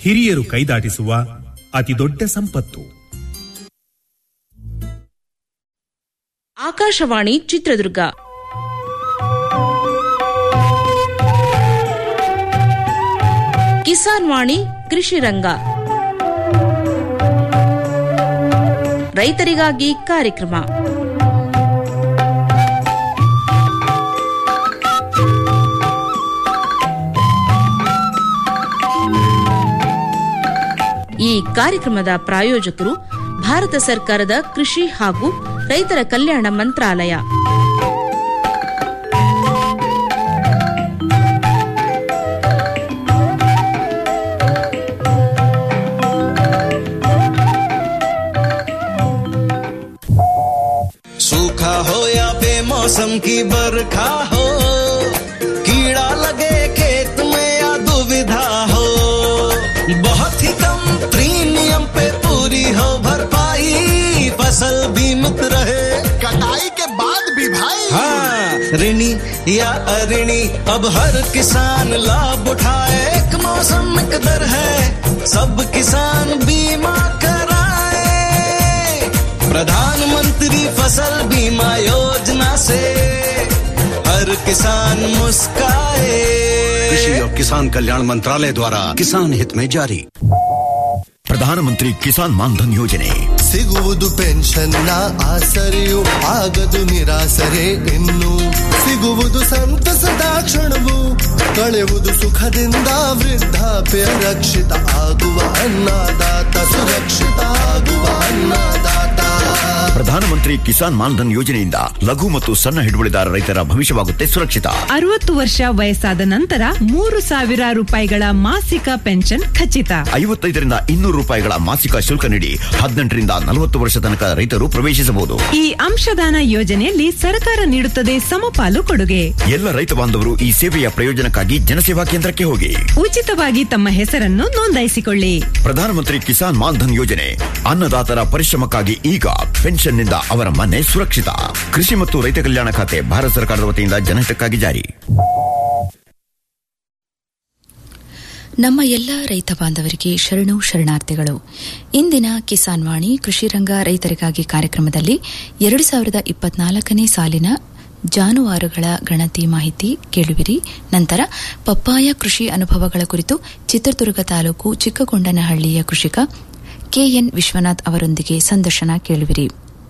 ಹಿರಿಯರು ಕೈದಾಟಿಸುವ ಅತಿದೊಡ್ಡ ಸಂಪತ್ತು ಆಕಾಶವಾಣಿ ಚಿತ್ರದುರ್ಗ ಕಿಸಾನ್ ವಾಣಿ ಕೃಷಿ ರಂಗ ರೈತರಿಗಾಗಿ ಕಾರ್ಯಕ್ರಮ ಈ ಕಾರ್ಯಕ್ರಮದ ಪ್ರಾಯೋಜಕರು ಭಾರತ ಸರ್ಕಾರದ ಕೃಷಿ ಹಾಗೂ ರೈತರ ಕಲ್ಯಾಣ ಮಂತ್ರಾಲಯ सूखा हो या बेमौसम की बरखा हो कीड़ा लगे खेत में या दुविधा हो बहुत ही कम प्रीमियम पे पूरी हो भरपाई फसल बीमित रहे कटाई के बाद भी भाई हाँ ऋणी या अऋणी अब हर किसान लाभ उठाए एक मौसम एक दर है सब किसान बीमा कराए प्रधानमंत्री फसल बीमा योजना से हर किसान मुस्काए कृषि और किसान कल्याण मंत्रालय द्वारा किसान हित में जारी ಪ್ರಧಾನಮಂತ್ರಿ ಕಿಸಾನ್ ಮಾನ್ಧನ್ ಯೋಜನೆ ಸಿಗುವುದು ಪೆನ್ಷನ್ನ ಆಸರೆಯು ಆಗದು ನಿರಾಸರೆ ಇನ್ನು ಸಿಗುವುದು ಸಂತಸದ ಕ್ಷಣವು ಕಳೆಯುವುದು ಸುಖದಿಂದ ವೃದ್ಧಾಪ್ಯ ರಕ್ಷಿತ ಆಗುವ ಅನ್ನದಾತ ಸುರಕ್ಷಿತ ಆಗುವ ಅನ್ನದಾತ ಪ್ರಧಾನಮಂತ್ರಿ ಕಿಸಾನ್ ಮಾನ್ಧನ್ ಯೋಜನೆಯಿಂದ ಲಘು ಮತ್ತು ಸಣ್ಣ ಹಿಡುವಳಿದಾರ ರೈತರ ಭವಿಷ್ಯವಾಗುತ್ತೆ ಸುರಕ್ಷಿತ ಅರವತ್ತು ವರ್ಷ ವಯಸ್ಸಾದ ನಂತರ ಮೂರು ಸಾವಿರ ರೂಪಾಯಿಗಳ ಮಾಸಿಕ ಪೆನ್ಷನ್ ಖಚಿತ ಐವತ್ತೈದರಿಂದ ಇನ್ನೂರು ರೂಪಾಯಿಗಳ ಮಾಸಿಕ ಶುಲ್ಕ ನೀಡಿ ಹದಿನೆಂಟರಿಂದ ನಲವತ್ತು ವರ್ಷ ತನಕ ರೈತರು ಪ್ರವೇಶಿಸಬಹುದು ಈ ಅಂಶದಾನ ಯೋಜನೆಯಲ್ಲಿ ಸರ್ಕಾರ ನೀಡುತ್ತದೆ ಸಮಪಾಲು ಕೊಡುಗೆ ಎಲ್ಲ ರೈತ ಬಾಂಧವರು ಈ ಸೇವೆಯ ಪ್ರಯೋಜನಕ್ಕಾಗಿ ಜನಸೇವಾ ಕೇಂದ್ರಕ್ಕೆ ಹೋಗಿ ಉಚಿತವಾಗಿ ತಮ್ಮ ಹೆಸರನ್ನು ನೋಂದಾಯಿಸಿಕೊಳ್ಳಿ ಪ್ರಧಾನಮಂತ್ರಿ ಕಿಸಾನ್ ಮಾನ್ಧನ್ ಯೋಜನೆ ಅನ್ನದಾತರ ಪರಿಶ್ರಮಕ್ಕಾಗಿ ಈಗ ಪೆನ್ಷನ್ನಿಂದ ಅವರ ಮನೆ ಸುರಕ್ಷಿತ ಕೃಷಿ ಮತ್ತು ರೈತ ಕಲ್ಯಾಣ ಖಾತೆ ಭಾರತ ಸರ್ಕಾರದ ವತಿಯಿಂದ ಜನಹಿತಕ್ಕಾಗಿ ಜಾರಿ ನಮ್ಮ ಎಲ್ಲ ರೈತ ಬಾಂಧವರಿಗೆ ಶರಣು ಶರಣಾರ್ಥಿಗಳು ಇಂದಿನ ಕಿಸಾನ್ ವಾಣಿ ಕೃಷಿ ರಂಗ ರೈತರಿಗಾಗಿ ಕಾರ್ಯಕ್ರಮದಲ್ಲಿ ಎರಡು ಸಾವಿರದ ಇಪ್ಪತ್ನಾಲ್ಕನೇ ಸಾಲಿನ ಜಾನುವಾರುಗಳ ಗಣತಿ ಮಾಹಿತಿ ಕೇಳುವಿರಿ ನಂತರ ಪಪ್ಪಾಯ ಕೃಷಿ ಅನುಭವಗಳ ಕುರಿತು ಚಿತ್ರದುರ್ಗ ತಾಲೂಕು ಚಿಕ್ಕಗೊಂಡನಹಳ್ಳಿಯ ಕೃಷಿಕ ಕೆಎನ್ ವಿಶ್ವನಾಥ್ ಅವರೊಂದಿಗೆ ಸಂದರ್ಶನ ಕೇಳುವಿರಿ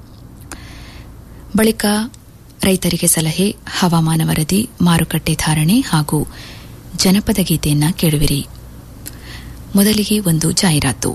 ಬಳಿಕ ರೈತರಿಗೆ ಸಲಹೆ ಹವಾಮಾನ ವರದಿ ಮಾರುಕಟ್ಟೆ ಧಾರಣೆ ಹಾಗೂ ಜನಪದ ಗೀತೆಯನ್ನ ಕೇಳುವಿರಿ ಮೊದಲಿಗೆ ಒಂದು ಜಾಹೀರಾತು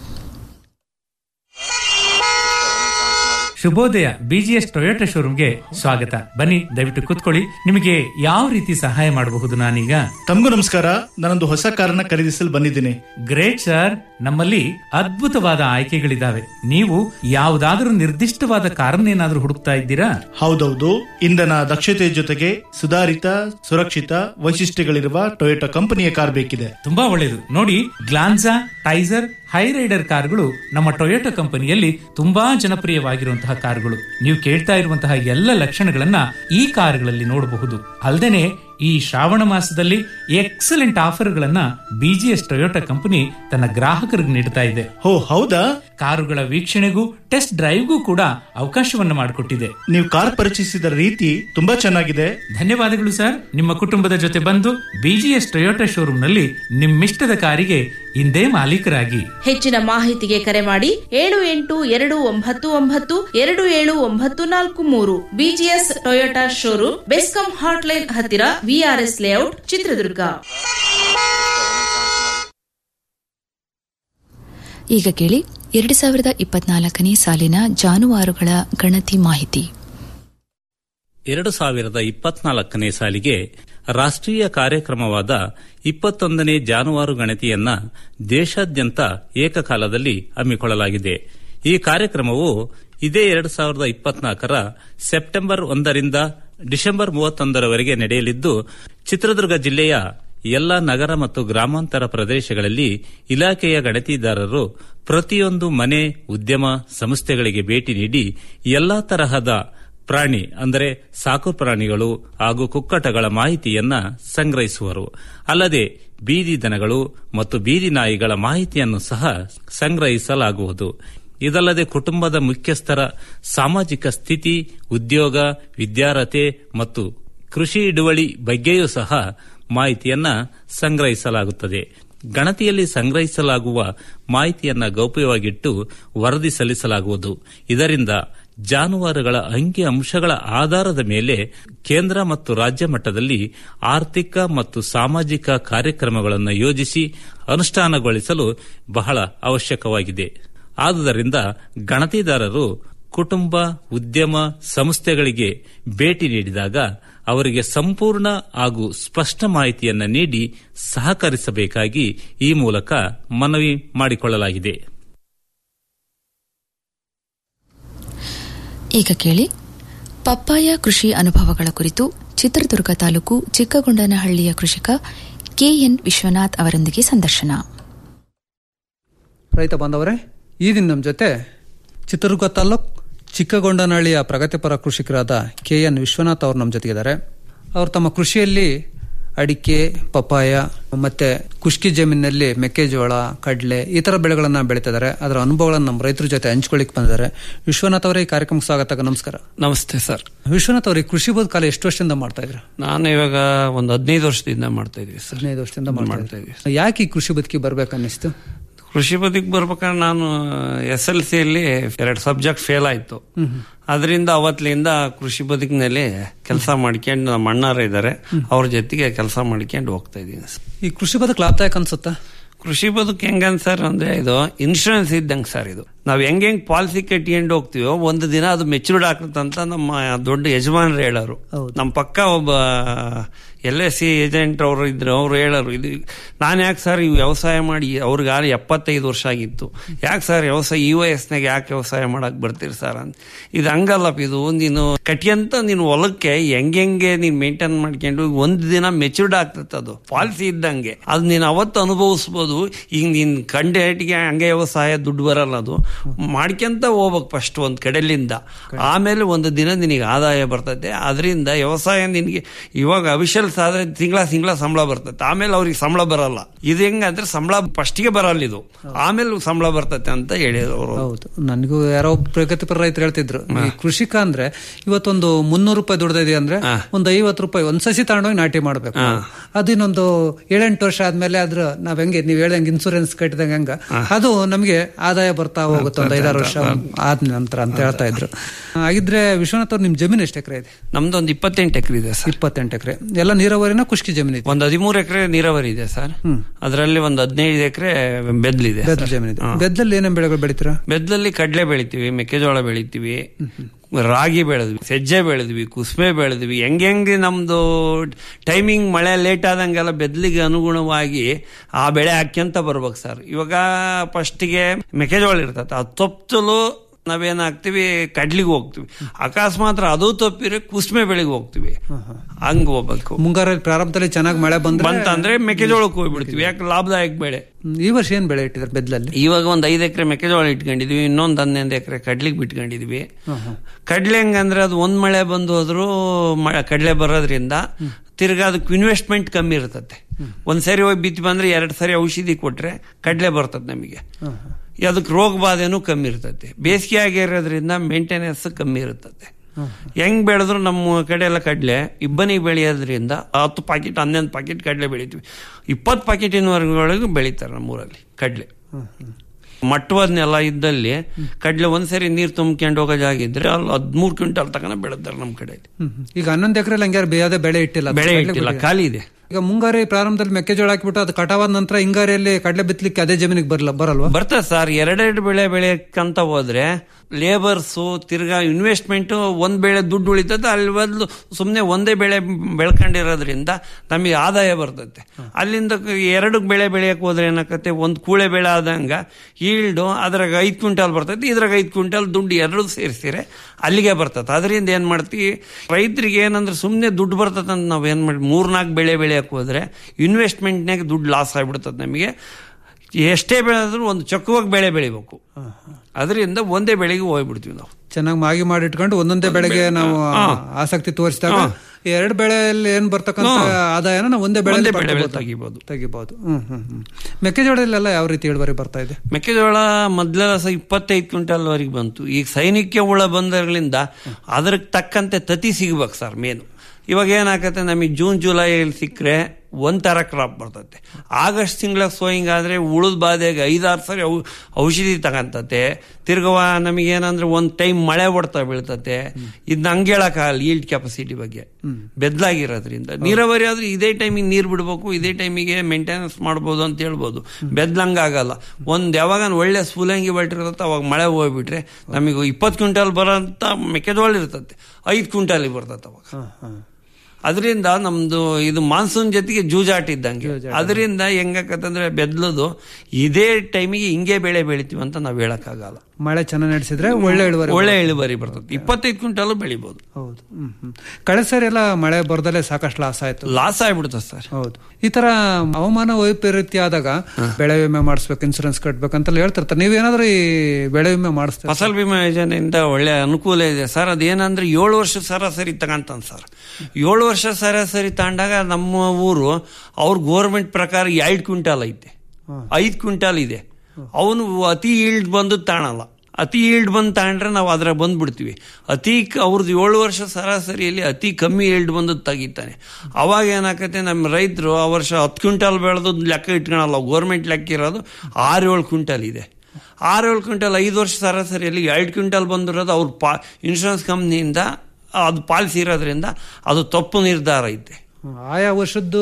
ಶುಭೋದಯ ಬಿಜಿಎಸ್ ಟೊಯೋಟಾ ಶೋರೂಮ್ಗೆ ಸ್ವಾಗತ ಬನ್ನಿ ದಯವಿಟ್ಟು ಕೂತ್ಕೊಳ್ಳಿ ನಿಮಗೆ ಯಾವ ರೀತಿ ಸಹಾಯ ಮಾಡಬಹುದು ನಾನೀಗ ತಮಗೂ ನಮಸ್ಕಾರ ನಾನೊಂದು ಹೊಸ ಕಾರನ್ನ ಖರೀದಿಸಲು ಬಂದಿದ್ದೀನಿ ಗ್ರೇಟ್ ಸರ್ ನಮ್ಮಲ್ಲಿ ಅದ್ಭುತವಾದ ಆಯ್ಕೆಗಳಿದಾವೆ ನೀವು ಯಾವುದಾದ್ರೂ ನಿರ್ದಿಷ್ಟವಾದ ಕಾರನ್ನೇನಾದ್ರೂ ಹುಡುಕ್ತಾ ಇದ್ದೀರಾ ಹೌದೌದು ಇಂಧನ ದಕ್ಷತೆಯ ಜೊತೆಗೆ ಸುಧಾರಿತ ಸುರಕ್ಷಿತ ವೈಶಿಷ್ಟ್ಯಗಳಿರುವ ಟೊಯೋಟಾ ಕಂಪನಿಯ ಕಾರ್ ಬೇಕಿದೆ ತುಂಬಾ ಒಳ್ಳೆಯದು ನೋಡಿ ಗ್ಲಾನ್ಸಾ ಟೈಸರ್ ಹೈ ರೈಡರ್ ಕಾರ್ಗಳು ನಮ್ಮ ಟೊಯೋಟಾ ಕಂಪನಿಯಲ್ಲಿ ತುಂಬಾ ಜನಪ್ರಿಯವಾಗಿರುವಂತಹ ಕಾರುಗಳು ನೀವು ಕೇಳ್ತಾ ಇರುವಂತಹ ಎಲ್ಲ ಲಕ್ಷಣಗಳನ್ನ ಈ ಕಾರುಗಳಲ್ಲಿ ನೋಡಬಹುದು ಅಲ್ಲದೆ ಈ ಶ್ರಾವಣ ಮಾಸದಲ್ಲಿ ಎಕ್ಸಲೆಂಟ್ ಆಫರ್ಗಳನ್ನ ಬಿಜಿಎಸ್ ಟೊಯೋಟಾ ಕಂಪನಿ ತನ್ನ ಗ್ರಾಹಕರಿಗೆ ನೀಡ್ತಾ ಇದೆ ಹೋ ಹೌದಾ ಕಾರುಗಳ ವೀಕ್ಷಣೆಗೂ ಟೆಸ್ಟ್ ಡ್ರೈವ್ಗೂ ಕೂಡ ಅವಕಾಶವನ್ನ ಮಾಡಿಕೊಟ್ಟಿದೆ ನೀವು ಕಾರ್ ಪರಿಚಯಿಸಿದ ರೀತಿ ತುಂಬಾ ಚೆನ್ನಾಗಿದೆ ಧನ್ಯವಾದಗಳು ಸರ್ ನಿಮ್ಮ ಕುಟುಂಬದ ಜೊತೆ ಬಂದು ಬಿಜಿಎಸ್ ಟೊಯೋಟಾ ಶೋರೂಮ್ ನಲ್ಲಿ ನಿಮ್ಮಿಷ್ಟದ ಕಾರಿಗೆ ಇಂದೇ ಮಾಲೀಕರಾಗಿ ಹೆಚ್ಚಿನ ಮಾಹಿತಿಗೆ ಕರೆ ಮಾಡಿ ಏಳು ಎಂಟು ಎರಡು ಒಂಬತ್ತು ಒಂಬತ್ತು ಎರಡು ಏಳು ಒಂಬತ್ತು ನಾಲ್ಕು ಮೂರು BGS Toyota showroom BESCOM hotline ಹತ್ತಿರ ವಿಆರ್ಎಸ್ ಲೇಔಟ್ ಚಿತ್ರದುರ್ಗ ಈಗ ಕೇಳಿ ಎರಡು ಸಾವಿರದ ಇಪ್ಪತ್ನಾಲ್ಕನೇ ಸಾಲಿನ ಜಾನುವಾರುಗಳ ಗಣತಿ ಮಾಹಿತಿ ಎರಡು ಸಾವಿರದ ಇಪ್ಪತ್ನಾಲ್ಕನೇ ಸಾಲಿಗೆ ರಾಷ್ಟ್ರೀಯ ಕಾರ್ಯಕ್ರಮವಾದ ಇಪ್ಪತ್ತೊಂದನೇ ಜಾನುವಾರು ಗಣತಿಯನ್ನ ದೇಶಾದ್ಯಂತ ಏಕಕಾಲದಲ್ಲಿ ಹಮ್ಮಿಕೊಳ್ಳಲಾಗಿದೆ ಈ ಕಾರ್ಯಕ್ರಮವು ಇದೇ ಎರಡು ಸಾವಿರದ ಇಪ್ಪತ್ನಾಲ್ಕರ ಸೆಪ್ಟೆಂಬರ್ ಒಂದರಿಂದ ಡಿಸೆಂಬರ್ ಮೂವತ್ತೊಂದರವರೆಗೆ ನಡೆಯಲಿದ್ದು ಚಿತ್ರದುರ್ಗ ಜಿಲ್ಲೆಯ ಎಲ್ಲ ನಗರ ಮತ್ತು ಗ್ರಾಮಾಂತರ ಪ್ರದೇಶಗಳಲ್ಲಿ ಇಲಾಖೆಯ ಗಣತಿದಾರರು ಪ್ರತಿಯೊಂದು ಮನೆ ಉದ್ಯಮ ಸಂಸ್ಥೆಗಳಿಗೆ ಭೇಟಿ ನೀಡಿ ಎಲ್ಲಾ ತರಹದ ಪ್ರಾಣಿ ಅಂದರೆ ಸಾಕು ಪ್ರಾಣಿಗಳು ಹಾಗೂ ಕುಕ್ಕಟಗಳ ಮಾಹಿತಿಯನ್ನ ಸಂಗ್ರಹಿಸುವರು ಅಲ್ಲದೆ ಬೀದಿ ದನಗಳು ಮತ್ತು ಬೀದಿ ನಾಯಿಗಳ ಮಾಹಿತಿಯನ್ನು ಸಹ ಸಂಗ್ರಹಿಸಲಾಗುವುದು ಇದಲ್ಲದೆ ಕುಟುಂಬದ ಮುಖ್ಯಸ್ಥರ ಸಾಮಾಜಿಕ ಸ್ಥಿತಿ ಉದ್ಯೋಗ ವಿದ್ಯಾರ್ಹತೆ ಮತ್ತು ಕೃಷಿ ಹಿಡುವಳಿ ಬಗ್ಗೆಯೂ ಸಹ ಮಾಹಿತಿಯನ್ನ ಸಂಗ್ರಹಿಸಲಾಗುತ್ತದೆ ಗಣತಿಯಲ್ಲಿ ಸಂಗ್ರಹಿಸಲಾಗುವ ಮಾಹಿತಿಯನ್ನ ಗೌಪ್ಯವಾಗಿಟ್ಟು ವರದಿ ಸಲ್ಲಿಸಲಾಗುವುದು ಇದರಿಂದ ಜಾನುವಾರುಗಳ ಅಂಕಿ ಅಂಶಗಳ ಆಧಾರದ ಮೇಲೆ ಕೇಂದ್ರ ಮತ್ತು ರಾಜ್ಯ ಮಟ್ಟದಲ್ಲಿ ಆರ್ಥಿಕ ಮತ್ತು ಸಾಮಾಜಿಕ ಕಾರ್ಯಕ್ರಮಗಳನ್ನು ಯೋಜಿಸಿ ಅನುಷ್ಠಾನಗೊಳಿಸಲು ಬಹಳ ಅವಶ್ಯಕವಾಗಿದೆ ಆದುದರಿಂದ ಗಣತಿದಾರರು ಕುಟುಂಬ ಉದ್ಯಮ ಸಂಸ್ಥೆಗಳಿಗೆ ಭೇಟಿ ನೀಡಿದಾಗ ಅವರಿಗೆ ಸಂಪೂರ್ಣ ಹಾಗೂ ಸ್ಪಷ್ಟ ಮಾಹಿತಿಯನ್ನ ನೀಡಿ ಸಹಕರಿಸಬೇಕಾಗಿ ಈ ಮೂಲಕ ಮನವಿ ಮಾಡಿಕೊಳ್ಳಲಾಗಿದೆ ಈಗ ಕೇಳಿ ಪಪ್ಪಾಯ ಕೃಷಿ ಅನುಭವಗಳ ಕುರಿತು ಚಿತ್ರದುರ್ಗ ತಾಲೂಕು ಚಿಕ್ಕಗೊಂಡನಹಳ್ಳಿಯ ಕೃಷಿಕ ಕೆಎನ್ ವಿಶ್ವನಾಥ್ ಅವರೊಂದಿಗೆ ಸಂದರ್ಶನ ರೈತ ಬಾಂಧವರೇ ಈ ದಿನ ನಮ್ಮ ಜೊತೆ ಚಿತ್ರದುರ್ಗ ತಾಲೂಕ್ ಚಿಕ್ಕಗೊಂಡನಹಳ್ಳಿಯ ಪ್ರಗತಿಪರ ಕೃಷಿಕರಾದ ಕೆ ಎನ್ ವಿಶ್ವನಾಥ್ ಅವರು ನಮ್ಮ ಜೊತೆಗಿದ್ದಾರೆ ಅವರು ತಮ್ಮ ಕೃಷಿಯಲ್ಲಿ ಅಡಿಕೆ ಪಪ್ಪಾಯ ಮತ್ತೆ ಕುಷ್ಕಿ ಜಮೀನಿನಲ್ಲಿ ಮೆಕ್ಕೆಜೋಳ ಕಡಲೆ ಈ ತರ ಬೆಳೆಗಳನ್ನ ಬೆಳೀತಿದ್ದಾರೆ ಅದರ ಅನುಭವಗಳನ್ನು ನಮ್ಮ ರೈತರ ಜೊತೆ ಹಂಚ್ಕೊಳ್ಳಿಕ್ ಬಂದಿದ್ದಾರೆ ವಿಶ್ವನಾಥ್ ಅವರೇ ಈ ಕಾರ್ಯಕ್ರಮಕ್ಕೆ ಸ್ವಾಗತ ನಮಸ್ಕಾರ ನಮಸ್ತೆ ಸರ್ ವಿಶ್ವನಾಥ್ ಅವ್ರಿಗೆ ಕೃಷಿ ಬದುಕಾಲ ಎಷ್ಟು ವರ್ಷದಿಂದ ಮಾಡ್ತಾ ಇದ್ರ ನಾನು ಇವಾಗ ಒಂದು ಹದಿನೈದು ವರ್ಷದಿಂದ ಮಾಡ್ತಾ ಇದ್ದೀವಿ ಸರ್ ಹದಿನೈದು ವರ್ಷದಿಂದ ಮಾಡ್ತಾ ಮಾಡ್ತಾ ಇದ್ರಿ ಯಾಕೆ ಈ ಕೃಷಿ ಬದುಕಿ ಬರ್ಬೇಕನ್ನಿಸ್ತು ಕೃಷಿ ಬದುಕಿಗೆ ಬರ್ಬೇಕಾದ್ರೆ ನಾನು ಎಸ್ ಎಲ್ ಸಿಯಲ್ಲಿ ಎರಡು ಸಬ್ಜೆಕ್ಟ್ ಫೇಲ್ ಆಯ್ತು ಅದರಿಂದ ಅವತ್ತಿನಿಂದ ಕೃಷಿ ಬದುಕಿನಲ್ಲಿ ಕೆಲಸ ಮಾಡ್ಕೊಂಡು ನಮ್ಮ ಅಣ್ಣಾರ ಇದ್ದಾರೆ ಅವ್ರ ಜೊತೆಗೆ ಕೆಲಸ ಮಾಡ್ಕೊಂಡು ಹೋಗ್ತಾ ಇದ್ದೀನಿ ಸರ್ ಈ ಕೃಷಿ ಬದುಕು ಲಾಭದಾಯಕ ಅನ್ಸುತ್ತಾ ಕೃಷಿ ಬದುಕು ಹೆಂಗನ್ ಸರ್ ಅಂದ್ರೆ ಇದು ಇನ್ಶೂರೆನ್ಸ್ ಇದ್ದಂಗೆ ಸರ್ ಇದು ನಾವ್ ಹೆಂಗ್ ಹೆಂಗ್ ಪಾಲಿಸಿ ಕಟ್ಕೊಂಡು ಹೋಗ್ತೀವೋ ಒಂದು ದಿನ ಅದು ಮೆಚೂರ್ಡ್ ಆಗ್ತಂತ ನಮ್ಮ ದೊಡ್ಡ ಯಜಮಾನರು ಹೇಳೋರು ನಮ್ಮ ಪಕ್ಕ ಒಬ್ಬ ಎಲ್ ಎಸ್ ಸಿ ಏಜೆಂಟ್ ಅವರು ಇದ್ರು ಅವ್ರು ಹೇಳೋರು ಇದು ನಾನು ಯಾಕೆ ಸರ್ ಈ ವ್ಯವಸಾಯ ಮಾಡಿ ಅವ್ರಿಗೆ ಆರು ಎಪ್ಪತ್ತೈದು ವರ್ಷ ಆಗಿತ್ತು ಯಾಕೆ ಸರ್ ವ್ಯವಸಾಯ ಈ ವಯಸ್ಸಿನಾಗ ಯಾಕೆ ವ್ಯವಸಾಯ ಮಾಡಕ್ ಬರ್ತೀರಿ ಸರ್ ಅಂತ ಇದು ಹಂಗಲ್ಲಪ್ಪ ಇದು ನೀನು ಕಟ್ಟಿಯಂತ ನೀನು ಹೊಲಕ್ಕೆ ಹೆಂಗೆ ಹೆಂಗೆ ನೀನು ಮೇಂಟೈನ್ ಮಾಡ್ಕೊಂಡು ಒಂದು ದಿನ ಮೆಚೂರ್ಡ್ ಆಗ್ತದೆ ಅದು ಪಾಲಿಸಿ ಇದ್ದಂಗೆ ಅದು ನೀನು ಅವತ್ತು ಅನುಭವಿಸ್ಬೋದು ಈಗ ನೀನು ಕಂಡೆ ಏಟಿಗೆ ಹಂಗೆ ವ್ಯವಸಾಯ ದುಡ್ಡು ಬರಲ್ಲ ಅದು ಮಾಡ್ಕೊಂತ ಹೋಗ್ಬೇಕು ಫಸ್ಟ್ ಒಂದು ಕಡೆಲಿಂದ ಆಮೇಲೆ ಒಂದು ದಿನ ನಿನಗೆ ಆದಾಯ ಬರ್ತದೆ ಅದರಿಂದ ವ್ಯವಸಾಯ ನಿನಗೆ ಇವಾಗ ಅಫಿಷಿಯಲ್ಸ್ ಆದ್ರೆ ತಿಂಗಳ ತಿಂಗಳ ಸಂಬಳ ಬರ್ತದೆ ಆಮೇಲೆ ಅವ್ರಿಗೆ ಸಂಬಳ ಬರಲ್ಲ ಇದು ಹೆಂಗಂದ್ರೆ ಸಂಬಳ ಫಸ್ಟಿಗೆ ಬರಲ್ಲ ಇದು ಆಮೇಲೆ ಸಂಬಳ ಬರ್ತದೆ ಅಂತ ಹೇಳಿದ್ರು ಹೌದು ನನಗೂ ಯಾರೋ ಒಬ್ಬ ಪ್ರಗತಿಪರ ರೈತರು ಹೇಳ್ತಿದ್ರು ಈ ಕೃಷಿಕ ಅಂದ್ರೆ ಇವತ್ತೊಂದು ಮುನ್ನೂರು ರೂಪಾಯಿ ದುಡ್ದಿದೆ ಅಂದ್ರೆ ಒಂದು ಐವತ್ತು ರೂಪಾಯಿ ಒಂದ್ ಸಸಿ ತಗೊಂಡೋಗಿ ನಾಟಿ ಮಾಡ್ಬೇಕು ಅದು ಇನ್ನೊಂದು ಏಳೆಂಟು ವರ್ಷ ಆದ್ಮೇಲೆ ಅದ್ರ ನಾವ್ ಹೆಂಗೆ ನೀವ್ ಹೇಳ್ದಂಗೆ ಇನ್ಸೂರೆನ್ಸ್ ಕಟ್ಟಿದಂಗ ಹಂಗ ಅದು ನಮ್ಗೆ ಆದಾಯ ಬರ್ತಾ ಹೋಗುತ್ತೆ ಒಂದು ಐದಾರು ವರ್ಷ ಆದ ನಂತರ ಅಂತ ಹೇಳ್ತಾ ಇದ್ರು ಹಾಗಿದ್ರೆ ವಿಶ್ವನಾಥ್ ಅವ್ರು ನಿಮ್ ಜಮೀನು ಎಷ್ಟು ಎಕರೆ ಇದೆ ನಮ್ದು ಒಂದು ಇಪ್ಪತ್ತೆಂಟು ಎಕರೆ ಇದೆ ಸರ್ ಇಪ್ಪತ್ತೆಂಟು ಎಕರೆ ಎಲ್ಲ ನೀರಾವರಿನ ಖುಷ್ಕಿ ಜಮೀನು ಇದೆ ಒಂದು ಹದಿಮೂರು ಎಕರೆ ನೀರಾವರಿ ಇದೆ ಸರ್ ಅದರಲ್ಲಿ ಒಂದು ಹದಿನೈದು ಎಕರೆ ಬೆದ್ಲಿದೆ ಬೆದ್ದ ಜಮೀನು ಇದೆ ಬೆದ್ದಲ್ಲಿ ಏನೇನ್ ಬೆಳೆಗಳು ಬೆಳಿತೀರಾ ಬೆದ್ದಲ್ಲಿ ಕಡಲೆ ಬೆಳಿತೀವಿ ಮೆಕ್ಕೆಜೋಳ ಬೆಳಿತೀವಿ ರಾಗಿ ಬೆಳೆದ್ವಿ ಸಜ್ಜೆ ಬೆಳೆದ್ವಿ ಕುಸ್ಬೆ ಬೆಳೆದ್ವಿ ಹೆಂಗ್ ಹೆಂಗೆ ನಮ್ದು ಟೈಮಿಂಗ್ ಮಳೆ ಲೇಟ್ ಆದಂಗೆಲ್ಲ ಬೆದ್ಲಿಗೆ ಅನುಗುಣವಾಗಿ ಆ ಬೆಳೆ ಹಾಕ್ಯಂತ ಬರ್ಬೇಕು ಸರ್ ಇವಾಗ ಫಸ್ಟಿಗೆ ಮೆಕ್ಕೆಜೋಳ ಇರ್ತದೆ ಅದು ತಪ್ಪಲು ನಾವೇನ್ ಹಾಕ್ತಿವಿ ಕಡ್ಲಿಗೆ ಹೋಗ್ತೀವಿ ಅಕಸ್ಮಾತ್ ಅದು ತಪ್ಪಿದ್ರೆ ಕುಸ್ಮೆ ಬೆಳೆಗೆ ಹೋಗ್ತೀವಿ ಹಂಗ್ ಹೋಗ್ಬೇಕು ಮುಂಗಾರು ಪ್ರಾರಂಭದಲ್ಲಿ ಚೆನ್ನಾಗಿ ಮಳೆ ಬಂದ್ರೆ ಬಂತಂದ್ರೆ ಮೆಕ್ಕೆಜೋಳಕ್ಕೆ ಹೋಗ್ಬಿಡ್ತೀವಿ ಯಾಕೆ ಲಾಭದಾಯಕ ಬೆಳೆ ಈ ವರ್ಷ ಏನ್ ಬೆಳೆ ಇಟ್ಟಿದ್ದಾರೆ ಬೆದ್ಲಲ್ಲಿ ಇವಾಗ ಒಂದ್ ಐದ್ ಎಕರೆ ಮೆಕ್ಕೆಜೋಳ ಇಟ್ಕೊಂಡಿದ್ವಿ ಇನ್ನೊಂದ್ ಹನ್ನೊಂದು ಎಕರೆ ಕಡ್ಲಿಗೆ ಬಿಟ್ಕೊಂಡಿದ್ವಿ ಕಡ್ಲೆ ಹೆಂಗಂದ್ರೆ ಅದು ಒಂದ್ ಮಳೆ ಬಂದು ಹೋದ್ರು ಮ- ಕಡ್ಲೆ ಬರೋದ್ರಿಂದ ತಿರ್ಗಾ ಅದಕ್ಕೆ ಇನ್ವೆಸ್ಟ್ಮೆಂಟ್ ಕಮ್ಮಿ ಇರ್ತದೆ ಒಂದ್ ಸರಿ ಹೋಗಿ ಬಿತ್ತಿ ಬಂದ್ರೆ ಎರಡ್ ಸರಿ ಔಷಧಿ ಕೊಟ್ರೆ ಕಡ್ಲೆ ಬರ್ತದೆ ನಮಗೆ ಅದಕ್ಕೆ ರೋಗ ಬಾಧೆನೂ ಕಮ್ಮಿ ಇರ್ತದೆ ಬೇಸಿಗೆ ಆಗಿರೋದ್ರಿಂದ ಮೇಂಟೆನೆನ್ಸ್ ಕಮ್ಮಿ ಇರ್ತದೆ ಹೆಂಗ್ ಬೆಳೆದ್ರು ನಮ್ಮ ಕಡೆ ಎಲ್ಲ ಕಡಲೆ ಇಬ್ಬನಿ ಬೆಳೆಯೋದ್ರಿಂದ ಹತ್ತು ಪಾಕೆಟ್ ಹನ್ನೊಂದು ಪಾಕೆಟ್ ಕಡಲೆ ಬೆಳಿತೀವಿ ಇಪ್ಪತ್ತು ಪಾಕೆಟಿನವರೆಗೂ ಬೆಳೀತಾರೆ ನಮ್ಮೂರಲ್ಲಿ ಕಡಲೆ ಮಟ್ಟವಾದ ನೆಲ ಇದ್ದಲ್ಲಿ ಕಡ್ಲೆ ಒಂದ್ಸರಿ ನೀರು ತುಂಬ್ಕೊಂಡು ಹೋಗೋ ಜಾಗ ಇದ್ರೆ ಅಲ್ಲಿ ಹದಿಮೂರು ಕ್ವಿಂಟಲ್ ತನಕ ಬೆಳೆದಾರೆ ನಮ್ಮ ಕಡೆಯಲ್ಲಿ ಹ್ಮ್, ಹ್ಮ್. ಈಗ ಹನ್ನೊಂದು ಎಕರೆ ಹಂಗಾರೆ ಬೇಯಾದ ಬೆಳೆ ಇಟ್ಟಿಲ್ಲ ಬೆಳೆ ಇಟ್ಟಿಲ್ಲ ಖಾಲಿ ಇದೆ ಈಗ ಮುಂಗಾರಿ ಪ್ರಾರಂಭದಲ್ಲಿ ಮೆಕ್ಕೆಜೋಳ ಹಾಕಿಬಿಟ್ಟು ಅದು ಕಟಾವಾದ ನಂತರ ಹಿಂಗಾರಿಯಲ್ಲಿ ಕಡಲೆ ಬಿತ್ತಲಿಕ್ಕೆ ಅದೇ ಜಮೀನಿಗೆ ಬರಲ್ಲ ಬರಲ್ವಾ ಬರ್ತದೆ ಸರ್ ಎರಡೆರಡು ಬೆಳೆ ಬೆಳೆಯಕ್ಕಂತ ಹೋದ್ರೆ ಲೇಬರ್ಸು ತಿರ್ಗಾ ಇನ್ವೆಸ್ಟ್ಮೆಂಟ್ ಒಂದ್ ಬೆಳೆ ದುಡ್ಡು ಉಳಿತದೆ ಅಲ್ಲಿ ಬದಲು ಸುಮ್ಮನೆ ಒಂದೇ ಬೆಳೆ ಬೆಳ್ಕೊಂಡಿರೋದ್ರಿಂದ ನಮಗೆ ಆದಾಯ ಬರ್ತದೆ ಅಲ್ಲಿಂದ ಎರಡು ಬೆಳೆ ಬೆಳೆಯಕ್ಕೆ ಹೋದ್ರೆ ಏನಾಕತ್ತೆ ಒಂದು ಕೂಳೆ ಬೆಳೆ ಆದಂಗ ಈಲ್ಡು ಅದ್ರಾಗ ಐದು ಕ್ವಿಂಟಲ್ ಬರ್ತೈತಿ ಇದ್ರಾಗ ಐದು ಕ್ವಿಂಟಲ್ ದುಡ್ಡು ಎರಡು ಸೇರಿಸಿರೆ ಅಲ್ಲಿಗೆ ಬರ್ತದೆ ಅದರಿಂದ ಏನ್ ಮಾಡ್ತೀವಿ ರೈತರಿಗೆ ಏನಂದ್ರೆ ಸುಮ್ಮನೆ ದುಡ್ಡು ಬರ್ತದೆ ಅಂತ ನಾವು ಏನ್ ಮಾಡಿ ಮೂರ್ನಾಲ್ಕು ಬೆಳೆ ಬೆಳೆಯಕ್ಕೆ ಹೋದ್ರೆ ಇನ್ವೆಸ್ಟ್ಮೆಂಟ್ನಾಗ ದುಡ್ಡು ಲಾಸ್ ಆಗ್ಬಿಡ್ತದೆ ನಮಗೆ ಎಷ್ಟೇ ಬೆಳೆದ್ರು ಒಂದು ಚೊಕ್ಕವಾಗಿ ಬೆಳೆ ಬೆಳಿಬೇಕು ಅದರಿಂದ ಒಂದೇ ಬೆಳೆಗೆ ಹೋಗ್ಬಿಡ್ತೀವಿ ನಾವು ಚೆನ್ನಾಗಿ ಮಾಗಿ ಮಾಡಿ ಇಟ್ಕೊಂಡು ಒಂದೊಂದೇ ಬೆಳೆಗೆ ನಾವು ಹಾ. ಆಸಕ್ತಿ ತೋರಿಸಿದಾಗ ಎರಡು ಬೆಳೆಯಲ್ಲಿ ಏನ್ ಬರ್ತಕ್ಕಂಥ ಹಾ. ಆದಾಯನ ನಾವು ಒಂದೇ ಬೆಳೆ ಒಂದೇ ಬೆಳೆ ತೆಗಿಬೋದು. ತೆಗಿಬಹುದು ಹ್ಮ್ ಹ್ಮ್ ಹ್ಮ್ ಮೆಕ್ಕೆಜೋಳದಲ್ಲೆಲ್ಲ ಯಾವ ರೀತಿ ಇಳುವರಿ ಬರ್ತಾ ಇದೆ ಮೆಕ್ಕೆಜೋಳ ಮೊದಲೆಲ್ಲ ಸಹ ಇಪ್ಪತ್ತೈದು ಕ್ವಿಂಟಲ್ ವರೆಗೆ ಬಂತು ಈಗ ಸೈನಿಕ ಹುಳ ಬಂದಗಳಿಂದ ಅದಕ್ಕೆ ತಕ್ಕಂತೆ ತತಿ ಸಿಗ್ಬೇಕು ಸರ್ ಮೇನು ಇವಾಗ ಏನಾಗತ್ತೆ ನಮಗೆ ಜೂನ್ ಜುಲೈಯಲ್ಲಿ ಸಿಕ್ಕರೆ ಒಂದ್ ತರ ಕ್ರಾಪ್ ಬರ್ತತೆ ಆಗಸ್ಟ್ ತಿಂಗಳ ಸೋಯಿಂಗ್ ಆದ್ರೆ ಉಳಿದ ಬಾಧೆಗೆ ಐದಾರು ಸರಿ ಔ- ಔಷಧಿ ತಗಂತತೆ ತಿರ್ಗವ ನಮಗೇನಂದ್ರೆ ಒಂದ್ ಟೈಮ್ ಮಳೆ ಹೊಡ್ತಾ ಬೀಳ್ತತೆ ಇದನ್ನ ಹಂಗೆ ಹೇಳಕ್ಕಾಗಲ್ಲ ಈಲ್ಡ್ ಕೆಪಾಸಿಟಿ ಬಗ್ಗೆ ಬೆದ್ಲಾಗಿರೋದ್ರಿಂದ ನೀರಾವರಿ ಆದ್ರೆ ಇದೇ ಟೈಮಿಗೆ ನೀರು ಬಿಡ್ಬೇಕು ಇದೇ ಟೈಮಿಗೆ ಮೇಂಟೆನೆನ್ಸ್ ಮಾಡ್ಬೋದು ಅಂತ ಹೇಳ್ಬೋದು ಬೆದ್ಲಂಗಾಗಲ್ಲ ಒಂದ್ ಯಾವಾಗ ಒಳ್ಳೆ ಸೂಲಂಗಿ ಬಟ್ಟಿರ್ತತೆ ಅವಾಗ ಮಳೆ ಹೋಗ್ಬಿಟ್ರೆ ನಮಗೆ ಇಪ್ಪತ್ತು ಕ್ವಿಂಟಲ್ ಬರೋಂಥ ಮೆಕ್ಕೆಜೋಳ ಇರ್ತತೆ ಐದು ಕ್ವಿಂಟಲ್ ಬರ್ತತೆ ಅವಾಗ ಅದರಿಂದ ನಮ್ದು ಇದು ಮಾನ್ಸೂನ್ ಜೊತೆಗೆ ಜೂಜಾಟ ಇದ್ದಂಗೆ ಅದರಿಂದ ಹೆಂಗಾಕತ್ತಂದ್ರೆ ಬೆದ್ಲದು ಇದೇ ಟೈಮಿಗೆ ಹಿಂಗೆ ಬೆಳೆ ಬೆಳಿತೀವಿ ಅಂತ ನಾವ್ ಹೇಳಕ್ಕಾಗಲ್ಲ ಮಳೆ ಚೆನ್ನಾಗಿ ನಡೆಸಿದ್ರೆ ಒಳ್ಳೆ ಇಳುವರಿ ಒಳ್ಳೆ ಇಳುವರಿ ಬರ್ತದೆ ಇಪ್ಪತ್ತೈದು ಕ್ವಿಂಟಲ್ ಬೆಳಿಬಹುದು ಹೌದು ಹ್ಮ್ ಹ್ಮ್ ಕಳೆದ ಸರಿ ಎಲ್ಲ ಮಳೆ ಬರ್ದಲ್ಲೇ ಸಾಕಷ್ಟು ಲಾಸ್ ಆಯ್ತು ಲಾಸ್ ಆಗ್ಬಿಡುತ್ತೆ ಸರ್ ಹೌದು ಈ ತರ ಹವಾಮಾನ ವೈಪರೀತ್ಯ ಆದಾಗ ಬೆಳೆ ವಿಮೆ ಮಾಡಿಸ್ಬೇಕು ಇನ್ಸೂರೆನ್ಸ್ ಕಟ್ಬೇಕಂತೆಲ್ಲ ಹೇಳ್ತಿರ್ತಾರೆ ನೀವೇನಾದ್ರೂ ಈ ಬೆಳೆ ವಿಮೆ ಮಾಡಿಸ್ತೀರಾ ಫಸಲ್ ಬಿಮಾ ಯೋಜನೆಯಿಂದ ಒಳ್ಳೆ ಅನುಕೂಲ ಇದೆ ಸರ್ ಅದೇನಂದ್ರೆ ಏಳು ವರ್ಷ ಸರಾಸರಿ ತಗಂತಾನ ಸರ್ ಏಳು ವರ್ಷ ಸರಾಸರಿ ತಗೊಂಡಾಗ ನಮ್ಮ ಊರು ಅವ್ರ ಗೋರ್ಮೆಂಟ್ ಪ್ರಕಾರ ಎರಡು ಕ್ವಿಂಟಾಲ್ ಐತೆ ಐದು ಕ್ವಿಂಟಾಲ್ ಇದೆ ಅವನು ಅತಿ ಈಲ್ಡ್ ಬಂದು ತಾಣಲ್ಲ ಅತಿ ಈಲ್ಡ್ ಬಂದು ತಗೊಂಡ್ರೆ ನಾವು ಅದ್ರ ಬಂದ್ಬಿಡ್ತೀವಿ ಅತಿ ಕ- ಅವ್ರದ್ದು ಏಳು ವರ್ಷ ಸರಾಸರಿಯಲ್ಲಿ ಅತಿ ಕಮ್ಮಿ ಈಲ್ಡ್ ಬಂದು ತೆಗಿತಾನೆ ಅವಾಗ ಏನಾಕತ್ತೆ ನಮ್ಮ ರೈತರು ಆ ವರ್ಷ ಹತ್ತು ಕ್ವಿಂಟಾಲ್ ಬೆಳೆದು ಲೆಕ್ಕ ಇಟ್ಕೊಳಲ್ಲ ಗೋರ್ಮೆಂಟ್ ಲೆಕ್ಕ ಇರೋದು ಆರು ಏಳು ಕ್ವಿಂಟಾಲ್ ಇದೆ ಆರು ಏಳು ಕ್ವಿಂಟಲ್ ಐದು ವರ್ಷ ಸರಾಸರಿಯಲ್ಲಿ ಎರಡು ಕ್ವಿಂಟಲ್ ಬಂದಿರೋದು ಅವ್ರ ಪಾ ಇನ್ಶೂರೆನ್ಸ್ ಕಂಪ್ನಿಯಿಂದ ಅದು ಪಾಲಿಸಿ ಇರೋದ್ರಿಂದ ಅದು ತಪ್ಪು ನಿರ್ಧಾರ ಐತೆ ಆಯಾ ವರ್ಷದ್ದು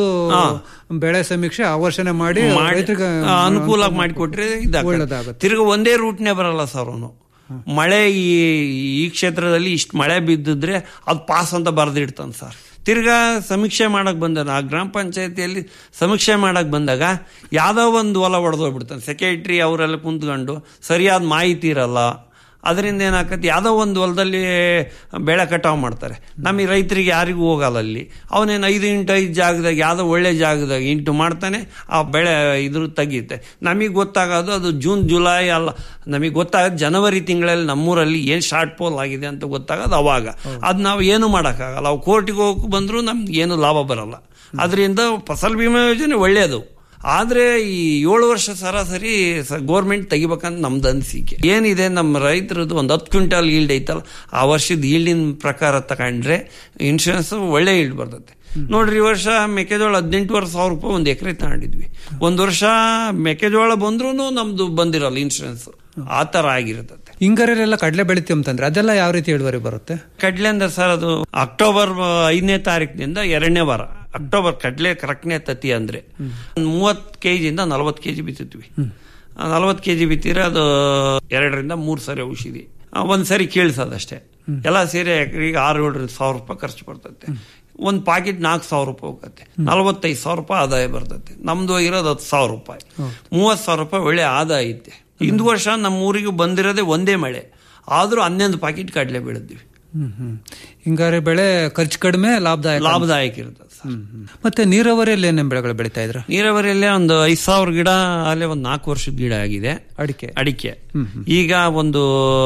ಬೆಳೆ ಸಮೀಕ್ಷೆ ಆ ವರ್ಷನೇ ಮಾಡಿ ಮಾಡಿ ರೈತರಿಗೆ ಆ, ಅನುಕೂಲ ಮಾಡಿಕೊಟ್ರೆ ಇದಾಗುತ್ತೆ ಒಳ್ಳೇದಾಗುತ್ತೆ ತಿರ್ಗ ಒಂದೇ ರೂಟ್ನೇ ಬರಲ್ಲ ಸರ್ ಅವನು ಮಳೆ ಈ ಈ ಕ್ಷೇತ್ರದಲ್ಲಿ ಇಷ್ಟು ಮಳೆ ಬಿದ್ದಿದ್ರೆ ಅದು ಪಾಸ್ ಅಂತ ಬರೆದಿಡ್ತಾನೆ ಸರ್ ತಿರ್ಗಾ ಸಮೀಕ್ಷೆ ಮಾಡಕ್ ಬಂದ ಆ ಗ್ರಾಮ ಪಂಚಾಯತಿಯಲ್ಲಿ ಸಮೀಕ್ಷೆ ಮಾಡಕ್ ಬಂದಾಗ ಯಾವ್ದೋ ಒಂದು ಹೊಲ ಹೊಡೆದೋಗ್ಬಿಡ್ತಾನೆ ಸೆಕ್ರೆಟ್ರಿ ಅವರೆಲ್ಲ ಕುಂತ್ಕೊಂಡು ಸರಿಯಾದ ಮಾಹಿತಿ ಇರಲ್ಲ ಅದರಿಂದ ಏನಾಕತ್ತೆ ಯಾವುದೋ ಒಂದು ಹೊಲದಲ್ಲಿ ಬೆಳೆ ಕಟಾವು ಮಾಡ್ತಾರೆ ನಮಗೆ ರೈತರಿಗೆ ಯಾರಿಗೂ ಹೋಗಲ್ಲ ಅಲ್ಲಿ ಅವನೇನು ಐದು ಇಂಟು ಐದು ಜಾಗದಾಗ ಯಾವುದೋ ಒಳ್ಳೆ ಜಾಗದಾಗ ಇಂಟು ಮಾಡ್ತಾನೆ ಆ ಬೆಳೆ ಇದ್ರ ತೆಗಿಯುತ್ತೆ ನಮಗೆ ಗೊತ್ತಾಗೋದು ಅದು ಜೂನ್ ಜುಲೈ ಅಲ್ಲ ನಮಗೆ ಗೊತ್ತಾಗೋದು ಜನವರಿ ತಿಂಗಳಲ್ಲಿ ನಮ್ಮೂರಲ್ಲಿ ಏನು ಶಾರ್ಟ್ ಪೋಲ್ ಆಗಿದೆ ಅಂತ ಗೊತ್ತಾಗೋದು ಅವಾಗ ಅದು ನಾವು ಏನು ಮಾಡೋಕ್ಕಾಗಲ್ಲ ಅವು ಕೋರ್ಟಿಗೆ ಹೋಗಕ್ಕೆ ಬಂದರೂ ನಮ್ಗೆ ಏನು ಲಾಭ ಬರಲ್ಲ ಅದರಿಂದ ಫಸಲ್ ಬಿಮಾ ಯೋಜನೆ ಒಳ್ಳೆಯದು ಆದ್ರೆ ಈ ಏಳು ವರ್ಷ ಸರಾಸರಿ ಗೋರ್ಮೆಂಟ್ ತೆಗಿಬೇಕಂತ ನಮ್ದು ಅನಿಸಿಕೆ ಏನಿದೆ ನಮ್ಮ ರೈತರದ್ದು ಒಂದು ಹತ್ತು ಕ್ವಿಂಟಲ್ ಈಲ್ಡ್ ಐತಲ್ಲ ಆ ವರ್ಷದ ಈಲ್ಡಿನ ಪ್ರಕಾರ ತಗೊಂಡ್ರೆ ಇನ್ಶೂರೆನ್ಸ್ ಒಳ್ಳೆ ಈಲ್ಡ್ ಬರ್ತದೆ ನೋಡ್ರಿ ಈ ವರ್ಷ ಮೆಕ್ಕೆಜೋಳ ಹದಿನೆಂಟುವರೆ ಸಾವಿರ ರೂಪಾಯಿ ಒಂದು ಎಕರೆ ತಗೊಂಡಿದ್ವಿ ಒಂದು ವರ್ಷ ಮೆಕ್ಕೆಜೋಳ ಬಂದ್ರೂ ನಮ್ದು ಬಂದಿರಲ್ಲ ಇನ್ಶೂರೆನ್ಸ್ ಆ ತರ ಆಗಿರ್ತದೆ ಹಿಂಗಾರೆಲ್ಲ ಕಡಲೆ ಬೆಳಿತೀವಿ ಅಂತಂದ್ರೆ ಅದೆಲ್ಲ ಯಾವ ರೀತಿ ಇಳುವರಿ ಬರುತ್ತೆ ಕಡ್ಲೆ ಅಂದ್ರೆ ಸರ್ ಅದು ಅಕ್ಟೋಬರ್ ಐದನೇ ತಾರೀಕಿನಿಂದ ಎರಡನೇ ವಾರ ಅಕ್ಟೋಬರ್ ಕಡ್ಲೆ ಕರೆಕ್ಟ್ನೇ ತತ್ತಿ ಅಂದ್ರೆ ಮೂವತ್ ಕೆಜಿಯಿಂದ ನಲವತ್ತು ಕೆಜಿ ಬಿತ್ತಿದ್ವಿ ನಲವತ್ತು ಕೆಜಿ ಬಿತ್ತಿದ್ರೆ ಅದು ಎರಡರಿಂದ ಮೂರು ಸರಿ ಔಷಧಿ ಆ, ಒಂದ್ ಸರಿ ಕೇಳಿಸೋದಷ್ಟೇ ಎಲ್ಲ ಸೇರಿ ಎಕರೆಗೆ ಆರು ಏಳರಿಂದ ಸಾವಿರ ರೂಪಾಯಿ ಖರ್ಚು ಬರ್ತೈತೆ ಒಂದ್ ಪಾಕೆಟ್ ನಾಲ್ಕು ಸಾವಿರ ರೂಪಾಯಿ ಹೋಗುತ್ತೆ ನಲವತ್ತೈದು ಸಾವಿರ ರೂಪಾಯಿ ಆದಾಯ ಬರ್ತೈತೆ ನಮ್ದು ಇರೋದು ಹತ್ತು ಸಾವಿರ ರೂಪಾಯಿ ಮೂವತ್ತು ಸಾವಿರ ರೂಪಾಯಿ ಒಳ್ಳೆ ಆದಾಯ ಐತೆ ಹಿಂದ್ ವರ್ಷ ನಮ್ಮ ಊರಿಗೆ ಬಂದಿರೋದೇ ಒಂದೇ ಮಳೆ ಆದ್ರೂ ಹನ್ನೊಂದು ಪಾಕೆಟ್ ಕಡಲೆ ಬೆಳೆದ್ವಿ ಹ್ಮ್ ಹ್ಮ್ ಹಿಂಗಾರಿ ಬೆಳೆ ಖರ್ಚು ಕಡಿಮೆ ಲಾಭದಾಯಕ ಲಾಭದಾಯಕ ಇರ್ತದೆ ಹ್ಮ್ ಹ್ಮ್. ಮತ್ತೆ ನೀರಾವರಿಯಲ್ಲಿ ಏನೇನ್ ಬೆಳೆಗಳು ಬೆಳಿತಾ ಇದ್ರ ನೀರಾವರಿಯಲ್ಲೇ ಒಂದು ಐದ್ ಸಾವಿರ ಗಿಡ ಅಲ್ಲೇ ಒಂದು ನಾಲ್ಕು ವರ್ಷದ ಗಿಡ ಆಗಿದೆ ಅಡಿಕೆ ಅಡಿಕೆ ಈಗ ಒಂದು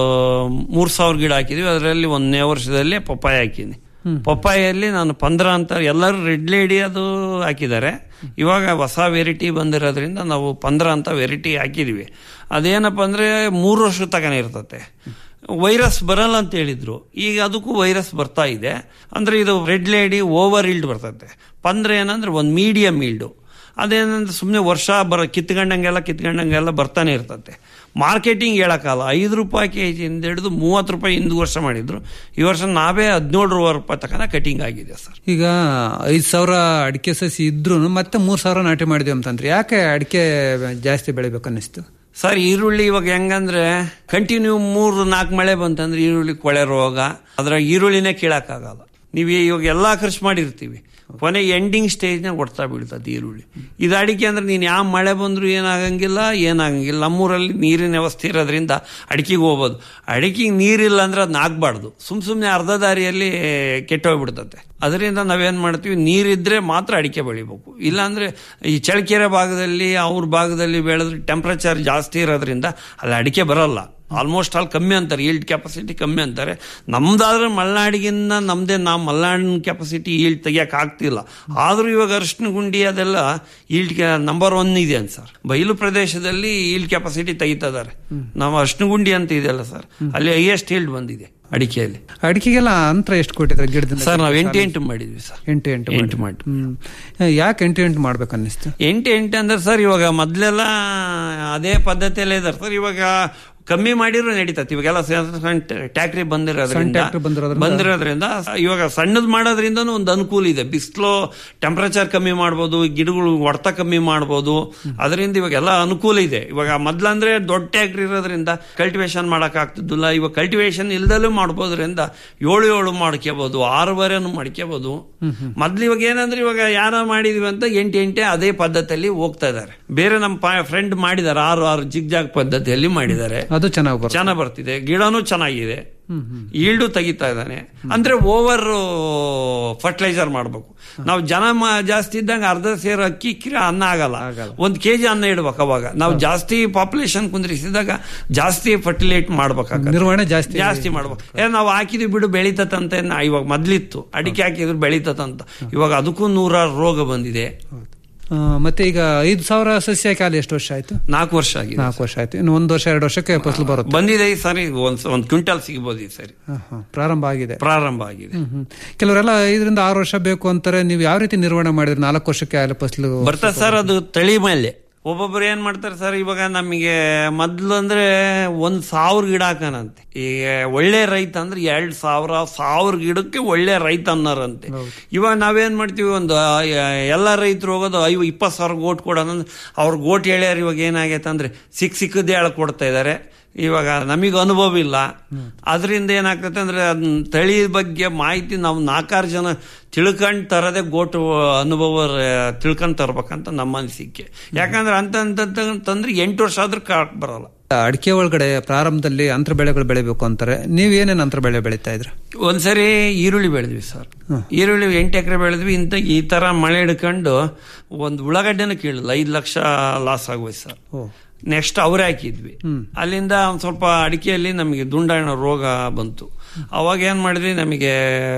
ಮೂರ್ ಸಾವಿರ ಗಿಡ ಹಾಕಿದ್ವಿ ಅದರಲ್ಲಿ ಒಂದನೇ ವರ್ಷದಲ್ಲಿ ಪಪ್ಪಾಯ ಹಾಕಿನಿ ಪಪ್ಪಾಯಲ್ಲಿ ನಾನು ಪಂದ್ರ ಅಂತ ಎಲ್ಲರೂ ರೆಡ್ ಲೇಡಿ ಅದು ಹಾಕಿದ್ದಾರೆ ಇವಾಗ ಹೊಸ ವೆರೈಟಿ ಬಂದಿರೋದ್ರಿಂದ ನಾವು ಪಂದ್ರ ಅಂತ ವೆರೈಟಿ ಹಾಕಿದ್ವಿ ಅದೇನಪ್ಪ ಅಂದ್ರೆ ಮೂರು ವರ್ಷ ತಗನೇ ಇರ್ತತೆ ವೈರಸ್ ಬರಲ್ಲ ಅಂತ ಹೇಳಿದ್ರು ಈಗ ಅದಕ್ಕೂ ವೈರಸ್ ಬರ್ತಾ ಇದೆ ಅಂದ್ರೆ ಇದು ರೆಡ್ ಲೇಡಿ ಓವರ್ ಇಲ್ಡ್ ಬರ್ತದೆ ಪಂದ್ರ ಏನಂದ್ರೆ ಒಂದು ಮೀಡಿಯಂ ಇಲ್ಡು ಅದೇನಂದ್ರೆ ಸುಮ್ಮನೆ ವರ್ಷ ಬರ ಕಿತ್ಕೊಂಡಂಗೆಲ್ಲ ಕಿತ್ಕೊಂಡಂಗೆಲ್ಲ ಬರ್ತಾನೆ ಇರ್ತತೆ ಮಾರ್ಕೆಟಿಂಗ್ ಹೇಳಕ್ಕಾಗಲ್ಲ ಐದು ರೂಪಾಯಿ ಕೆ ಜಿಯಿಂದ ಹಿಡಿದು ಮೂವತ್ತು ರೂಪಾಯಿ ಹಿಂದ್ ವರ್ಷ ಮಾಡಿದ್ರು ಈ ವರ್ಷ ನಾವೇ ಹದಿನೇಳು ರೂಪಾಯಿ ತನಕ ಕಟಿಂಗ್ ಆಗಿದೆ ಸರ್ ಈಗ ಐದ್ ಸಾವಿರ ಅಡಿಕೆ ಸಸಿ ಇದ್ರು ಮತ್ತೆ ಮೂರ್ ಸಾವಿರ ನಾಟಿ ಮಾಡಿದ್ವಿ ಅಂತಂದ್ರೆ ಯಾಕೆ ಅಡಿಕೆ ಜಾಸ್ತಿ ಬೆಳಿಬೇಕು ಅನ್ನಿಸ್ತು ಸರ್ ಈರುಳ್ಳಿ ಇವಾಗ ಹೆಂಗಂದ್ರೆ ಕಂಟಿನ್ಯೂ ಮೂರು ನಾಲ್ಕು ಮಳೆ ಬಂತಂದ್ರೆ ಈರುಳ್ಳಿ ಕೊಳೆ ರೋಗ ಅದ್ರ ಈರುಳ್ಳಿನೇ ಕೀಳಕ್ಕಾಗಲ್ಲ ನೀವು ಇವಾಗ ಎಲ್ಲಾ ಖರ್ಚು ಮಾಡಿರ್ತೀವಿ ಕೊನೆ ಎಂಡಿಂಗ್ ಸ್ಟೇಜ್ನಾಗ ಹೊಡ್ತಾ ಬೀಳ್ತದೆ ಈರುಳ್ಳಿ ಇದು ಅಡಿಕೆ ಅಂದ್ರೆ ನೀನು ಯಾವ ಮಳೆ ಬಂದರೂ ಏನಾಗಂಗಿಲ್ಲ ಏನಾಗಂಗಿಲ್ಲ ನಮ್ಮೂರಲ್ಲಿ ನೀರಿನ ವ್ಯವಸ್ಥೆ ಇರೋದ್ರಿಂದ ಅಡಿಕೆಗೆ ಹೋಗ್ಬೋದು ಅಡಿಕೆಗೆ ನೀರಿಲ್ಲ ಅಂದ್ರೆ ಅದನ್ನ ಹಾಕ್ಬಾರ್ದು ಸುಮ್ ಸುಮ್ಮನೆ ಅರ್ಧ ದಾರಿಯಲ್ಲಿ ಕೆಟ್ಟೋಗ್ಬಿಡ್ತತೆ ಅದರಿಂದ ನಾವೇನ್ ಮಾಡ್ತೀವಿ ನೀರಿದ್ರೆ ಮಾತ್ರ ಅಡಿಕೆ ಬೆಳಿಬೇಕು ಇಲ್ಲಾಂದ್ರೆ ಈ ಚಳ್ಳಕೆರೆ ಭಾಗದಲ್ಲಿ ಅವ್ರ ಭಾಗದಲ್ಲಿ ಬೆಳೆದ್ರೆ ಟೆಂಪ್ರೇಚರ್ ಜಾಸ್ತಿ ಇರೋದ್ರಿಂದ ಅಲ್ಲಿ ಅಡಿಕೆ ಬರಲ್ಲ ಆಲ್ಮೋಸ್ಟ್ ಆಲ್ ಕಮ್ಮಿ ಅಂತಾರೆ ಈಲ್ಡ್ ಕೆಪಾಸಿಟಿ ಕಮ್ಮಿ ಅಂತಾರೆ ನಮ್ದಾದ್ರೆ ಮಲೆನಾಡಿಗಿನ್ನ ನಮ್ದೇ ನಾವು ಮಲೆನಾಡಿನ ಕೆಪಾಸಿಟಿ ಈಲ್ಡ್ ತೆಗಿಯಕ್ ಆಗ್ತಿಲ್ಲ ಆದ್ರೂ ಇವಾಗ ಅರಿಶಿನ ಗುಂಡಿ ಅದೆಲ್ಲ ಈಲ್ಡ್ ನಂಬರ್ ಒನ್ ಇದೆ ಅಂತ ಸರ್ ಬಯಲು ಪ್ರದೇಶದಲ್ಲಿ ಈಲ್ಡ್ ಕೆಪಾಸಿಟಿ ತೆಗಿತಾ ಇದಾರೆ ನಾವು ಅರಿಶಿನ ಗುಂಡಿ ಅಂತ ಇದೆಯಲ್ಲ ಸರ್ ಅಲ್ಲಿ ಹೈಯೆಸ್ಟ್ ಈಲ್ಡ್ ಬಂದಿದೆ ಅಡಿಕೆಯಲ್ಲಿ ಅಡಿಕೆಗೆಲ್ಲ ಅಂತರ ಎಷ್ಟು ಕೊಟ್ಟಿದ್ರೆ ಗಿಡದಿಂದ ಸರ್ ನಾವು ಎಂಟು ಎಂಟು ಮಾಡಿದ್ವಿ ಸರ್ ಎಂಟು ಎಂಟು ಎಂಟು ಮಾಡಿ ಮಾಡಿ ಹ್ಮ್ ಯಾಕೆ ಎಂಟು ಎಂಟು ಮಾಡ್ಬೇಕು ಅನ್ನಿಸ್ತು ಎಂಟು ಎಂಟು ಅಂದ್ರೆ ಸರ್ ಇವಾಗ ಮೊದ್ಲೆಲ್ಲ ಅದೇ ಪದ್ಧತಿಯಲ್ಲೇ ಇದಾರೆ ಸರ್ ಇವಾಗ ಕಮ್ಮಿ ಮಾಡಿದ್ರು ನಡೀತತಿ ಇವಾಗೆಲ್ಲ ಟ್ಯಾಕ್ಟ್ರಿ ಸಣ್ಣ ಬಂದಿರೋದ್ರಿಂದ tractor ಬಂದಿರೋದ್ರಿಂದ- ಬಂದಿರೋದ್ರಿಂದ ಇವಾಗ ಸಣ್ಣದ್ ಮಾಡೋದ್ರಿಂದ ಒಂದು ಅನುಕೂಲ ಇದೆ ಬಿಸಿಲು ಟೆಂಪರೇಚರ್ ಕಮ್ಮಿ ಮಾಡ್ಬೋದು ಗಿಡಗಳು ಹೊಡೆತ ಕಮ್ಮಿ ಮಾಡ್ಬೋದು ಅದರಿಂದ ಇವಾಗ ಎಲ್ಲ ಅನುಕೂಲ ಇದೆ ಇವಾಗ ಮೊದ್ಲಂದ್ರೆ ದೊಡ್ಡ ಟ್ಯಾಕ್ಟ್ರಿ ಇರೋದ್ರಿಂದ ಕಲ್ಟಿವೇಶನ್ ಮಾಡಕ್ ಆಗ್ತಿದ್ದಿಲ್ಲ ಇವಾಗ ಕಲ್ಟಿವೇಶನ್ ಇಲ್ದಲೂ ಮಾಡ್ಬೋದ್ರಿಂದ ಏಳು ಏಳು ಮಾಡ್ಕೋಬಹುದು ಆರೂವರೆನು ಮಾಡ್ಕೋಬಹುದು ಮೊದ್ಲು ಇವಾಗ ಏನಂದ್ರೆ ಇವಾಗ ಯಾರ ಮಾಡಿದ್ವಿ ಅಂತ ಎಂಟು ಎಂಟೆ ಅದೇ ಪದ್ಧತಿಯಲ್ಲಿ ಹೋಗ್ತಾ ಇದಾರೆ ಬೇರೆ ನಮ್ಮ ಫ್ರೆಂಡ್ ಮಾಡಿದ್ದಾರೆ ಆರು ಆರು ಜಿಗ್ ಜಾಗ್ ಪದ್ಧತಿಯಲ್ಲಿ ಮಾಡಿದ್ದಾರೆ ಅದು ಚೆನ್ನಾಗಿ ಬರುತ್ತೆ ಚೆನ್ನಾಗಿ ಬರ್ತಿದೆ ಗಿಡನೂ ಚೆನ್ನಾಗಿದೆ ಈಲ್ಡು ತೆಗಿತಾ ಇದ್ದಾನೆ ಅಂದ್ರೆ ಓವರ್ ಫರ್ಟಿಲೈಸರ್ ಮಾಡ್ಬೇಕು ನಾವು ಜನ ಮ- ಜಾಸ್ತಿ ಇದ್ದಂಗೆ ಅರ್ಧ ಸೇರು ಅಕ್ಕಿ ಕಿರ ಅನ್ನ ಆಗಲ್ಲ ಒಂದ್ ಕೆಜಿ ಅನ್ನ ಇಡ್ಬೇಕು ಅವಾಗ ನಾವು ಜಾಸ್ತಿ ಪಾಪ್ಯುಲೇಷನ್ ಕುಂದ್ರಿಸಿದಾಗ ಜಾಸ್ತಿ ಫರ್ಟಿಲೈಟ್ ಮಾಡ್ಬೇಕಾಗ ನಿರ್ವಹಣೆ ಜಾಸ್ತಿ ಜಾಸ್ತಿ ಮಾಡ್ಬೇಕು ಏ ನಾವು ಹಾಕಿದ್ವಿ ಬಿಡು ಬೆಳೀತತಂತ ನಾ- ಇವಾಗ ಮೊದ್ಲಿತ್ತು ಅಡಿಕೆ ಹಾಕಿದ್ರು ಬೆಳೀತತಂತ ಇವಾಗ ಅದಕ್ಕೂ ನೂರಾರು ರೋಗ ಬಂದಿದೆ ಆ, ಮತ್ತೆ ಈಗ ಐದು ಸಾವಿರ ಸಸ್ಯ ಕಾಲ ಎಷ್ಟು ವರ್ಷ ಆಯ್ತು ನಾಲ್ಕು ವರ್ಷ ಆಗಿದೆ ನಾಲ್ಕು ವರ್ಷ ಆಯ್ತು ಇನ್ನು ಒಂದು ವರ್ಷ ಎರಡು ವರ್ಷಕ್ಕೆ ಫಸಲು ಬರುತ್ತೆ ಬಂದಿದೆ ಈ ಸರಿ ಒಂದ್ ಒಂದ್ ಕ್ವಿಂಟಲ್ ಸಿಗ್ಬೋದು ಈ ಸರಿ ಹ, ಹ, ಪ್ರಾರಂಭ ಆಗಿದೆ ಪ್ರಾರಂಭ ಆಗಿದೆ ಹ್ಮ್, ಹ್ಮ್. ಕೆಲವರೆಲ್ಲ ಐದರಿಂದ ಆರು ವರ್ಷ ಬೇಕು ಅಂತಾರೆ ನೀವು ಯಾವ ರೀತಿ ನಿರ್ವಹಣೆ ಮಾಡಿದ್ರಿ ನಾಲ್ಕು ವರ್ಷಕ್ಕೆ ಆಗಲೇ ಫಸಲು ಬರ್ತದೆ ಸರ್ ಅದು ತಳಿ ಮೇಲೆ ಒಬ್ಬೊಬ್ರು ಏನ್ ಮಾಡ್ತಾರೆ ಸರ್ ಇವಾಗ ನಮಗೆ ಮೊದ್ಲು ಅಂದ್ರೆ ಒಂದ್ ಸಾವಿರ ಗಿಡ ಹಾಕನಂತೆ ಈಗ ಒಳ್ಳೆ ರೈತ ಅಂದ್ರೆ ಎರಡ್ ಸಾವಿರ ಸಾವಿರ ಗಿಡಕ್ಕೆ ಒಳ್ಳೆ ರೈತ ಅನ್ನೋರಂತೆ ಇವಾಗ ನಾವೇನ್ ಮಾಡ್ತೀವಿ ಒಂದು ಆ, ಎಲ್ಲ ರೈತರು ಹೋಗೋದು ಐವ ಇಪ್ಪತ್ತು ಸಾವಿರ ಗೋಟ್ ಕೊಡೋದಂದ್ರೆ ಅವ್ರ ಗೋಟ್ ಹೇಳ್ಯಾರ ಇವಾಗ ಏನಾಗೈತೆ ಅಂದ್ರೆ ಸಿಕ್ ಸಿಕ್ಕದೇ ಹೇಳಕ್ ಕೊಡ್ತಾ ಇದಾರೆ ಇವಾಗ ನಮಗೆ ಅನುಭವ ಇಲ್ಲ ಅದರಿಂದ ಏನಾಗ್ತದೆ ಅಂದ್ರೆ ಅದನ್ನ ತಳಿ ಬಗ್ಗೆ ಮಾಹಿತಿ ನಾವು ನಾಲ್ಕಾರು ಜನ ತಿಳ್ಕೊಂಡ್ ತರದೇ ಗೋಟು ಅನುಭವ ರ- ತಿಳ್ಕೊಂಡ್ ತರ್ಬೇಕಂತ ನಮ್ಮ ಅನಿಸಿಕೆ ಯಾಕಂದ್ರೆ ಅಂತ ಅಂತಂದ್ರೆ ಎಂಟು ವರ್ಷ ಆದ್ರೂ ಕಾಕ್ ಬರಲ್ಲ ಅಡಿಕೆ ಒಳಗಡೆ ಪ್ರಾರಂಭದಲ್ಲಿ ಅಂತರ ಬೆಳೆಗಳು ಬೆಳಿಬೇಕು ಅಂತಾರೆ ನೀವ್ ಏನೇನ್ ಅಂತರ ಬೆಳೆ ಬೆಳೀತಾ ಇದ್ರ ಒಂದ್ಸರಿ ಈರುಳ್ಳಿ ಬೆಳೆದ್ವಿ ಸರ್ ಈರುಳ್ಳಿ ಎಂಟು ಎಕರೆ ಬೆಳೆದ್ವಿ ಇಂತ ಈ ತರ ಮಳೆ ಹಿಡ್ಕೊಂಡು ಒಂದು ಉಳ್ಳಾಗಡ್ಡೆನೂ ಕೇಳಿಲ್ಲ ಐದು ಲಕ್ಷ ಲಾಸ್ ಆಗೋಯ್ತು ಸರ್ ನೆಕ್ಸ್ಟ್ ಅವರೇ ಹಾಕಿದ್ವಿ ಅಲ್ಲಿಂದ ಒಂದ್ ಸ್ವಲ್ಪ ಅಡಿಕೆಯಲ್ಲಿ ನಮಗೆ ದುಂಡಾಣ ರೋಗ ಬಂತು ಅವಾಗ ಏನ್ ಮಾಡಿದ್ವಿ ನಮಗೆ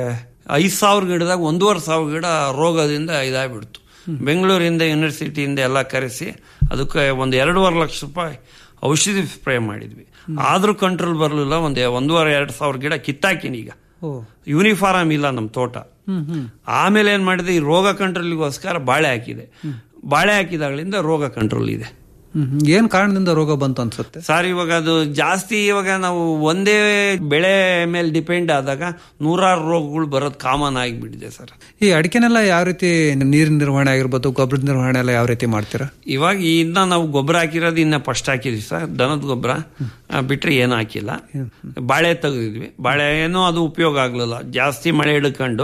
ಐದ್ ಸಾವಿರ ಗಿಡದಾಗ ಒಂದೂವರೆ ಸಾವಿರ ಗಿಡ ರೋಗದಿಂದ ಇದಾಗ್ಬಿಡ್ತು ಬೆಂಗಳೂರಿಂದ ಯೂನಿವರ್ಸಿಟಿಯಿಂದ ಎಲ್ಲ ಕರೆಸಿ ಅದಕ್ಕೆ ಒಂದು ಎರಡೂವರೆ ಲಕ್ಷ ರೂಪಾಯಿ ಔಷಧಿ ಸ್ಪ್ರೇ ಮಾಡಿದ್ವಿ ಆದ್ರೂ ಕಂಟ್ರೋಲ್ ಬರಲಿಲ್ಲ ಒಂದು ಒಂದೂವರೆ ಎರಡು ಸಾವಿರ ಗಿಡ ಕಿತ್ತಾಕಿನಿ ಈಗ ಯೂನಿಫಾರ್ಮ್ ಇಲ್ಲ ನಮ್ಮ ತೋಟ ಹ್ಮ್ ಹ್ಮ್ ಆಮೇಲೆ ಏನ್ ಮಾಡಿದೆ ಈ ರೋಗ ಕಂಟ್ರೋಲ್ಗೋಸ್ಕರ ಬಾಳೆ ಹಾಕಿದೆ ಬಾಳೆ ಹಾಕಿದಾಗಳಿಂದ ರೋಗ ಕಂಟ್ರೋಲ್ ಇದೆ ಹ್ಮ್ ಹ್ಮ್. ಏನ್ ಕಾರಣದಿಂದ ರೋಗ ಬಂತು ಅನ್ಸುತ್ತೆ ಸರ್ ಇವಾಗ ಅದು ಜಾಸ್ತಿ ಇವಾಗ ನಾವು ಒಂದೇ ಬೆಳೆ ಮೇಲೆ ಡಿಪೆಂಡ್ ಆದಾಗ ನೂರಾರು ರೋಗಗಳು ಬರೋದು ಕಾಮನ್ ಆಗಿಬಿಟ್ಟಿದೆ ಸರ್ ಈ ಅಡಿಕೆನೆಲ್ಲ ಯಾವ ರೀತಿ ನೀರಿನ ನಿರ್ವಹಣೆ ಆಗಿರ್ಬೋದು ಗೊಬ್ಬರದ ನಿರ್ವಹಣೆ ಎಲ್ಲ ಯಾವ ರೀತಿ ಮಾಡ್ತೀರಾ ಇವಾಗ ಇನ್ನ ನಾವು ಗೊಬ್ಬರ ಹಾಕಿರೋದು ಇನ್ನ ಫಸ್ಟ್ ಹಾಕಿದ್ವಿ ಸರ್ ದನದ ಗೊಬ್ಬರ ಬಿಟ್ರೆ ಏನು ಹಾಕಿಲ್ಲ ಬಾಳೆ ತೆಗೆದಿದ್ವಿ ಬಾಳೆ ಏನೂ ಅದು ಉಪಯೋಗ ಆಗ್ಲಿಲ್ಲ ಜಾಸ್ತಿ ಮಳೆ ಹಿಡ್ಕೊಂಡು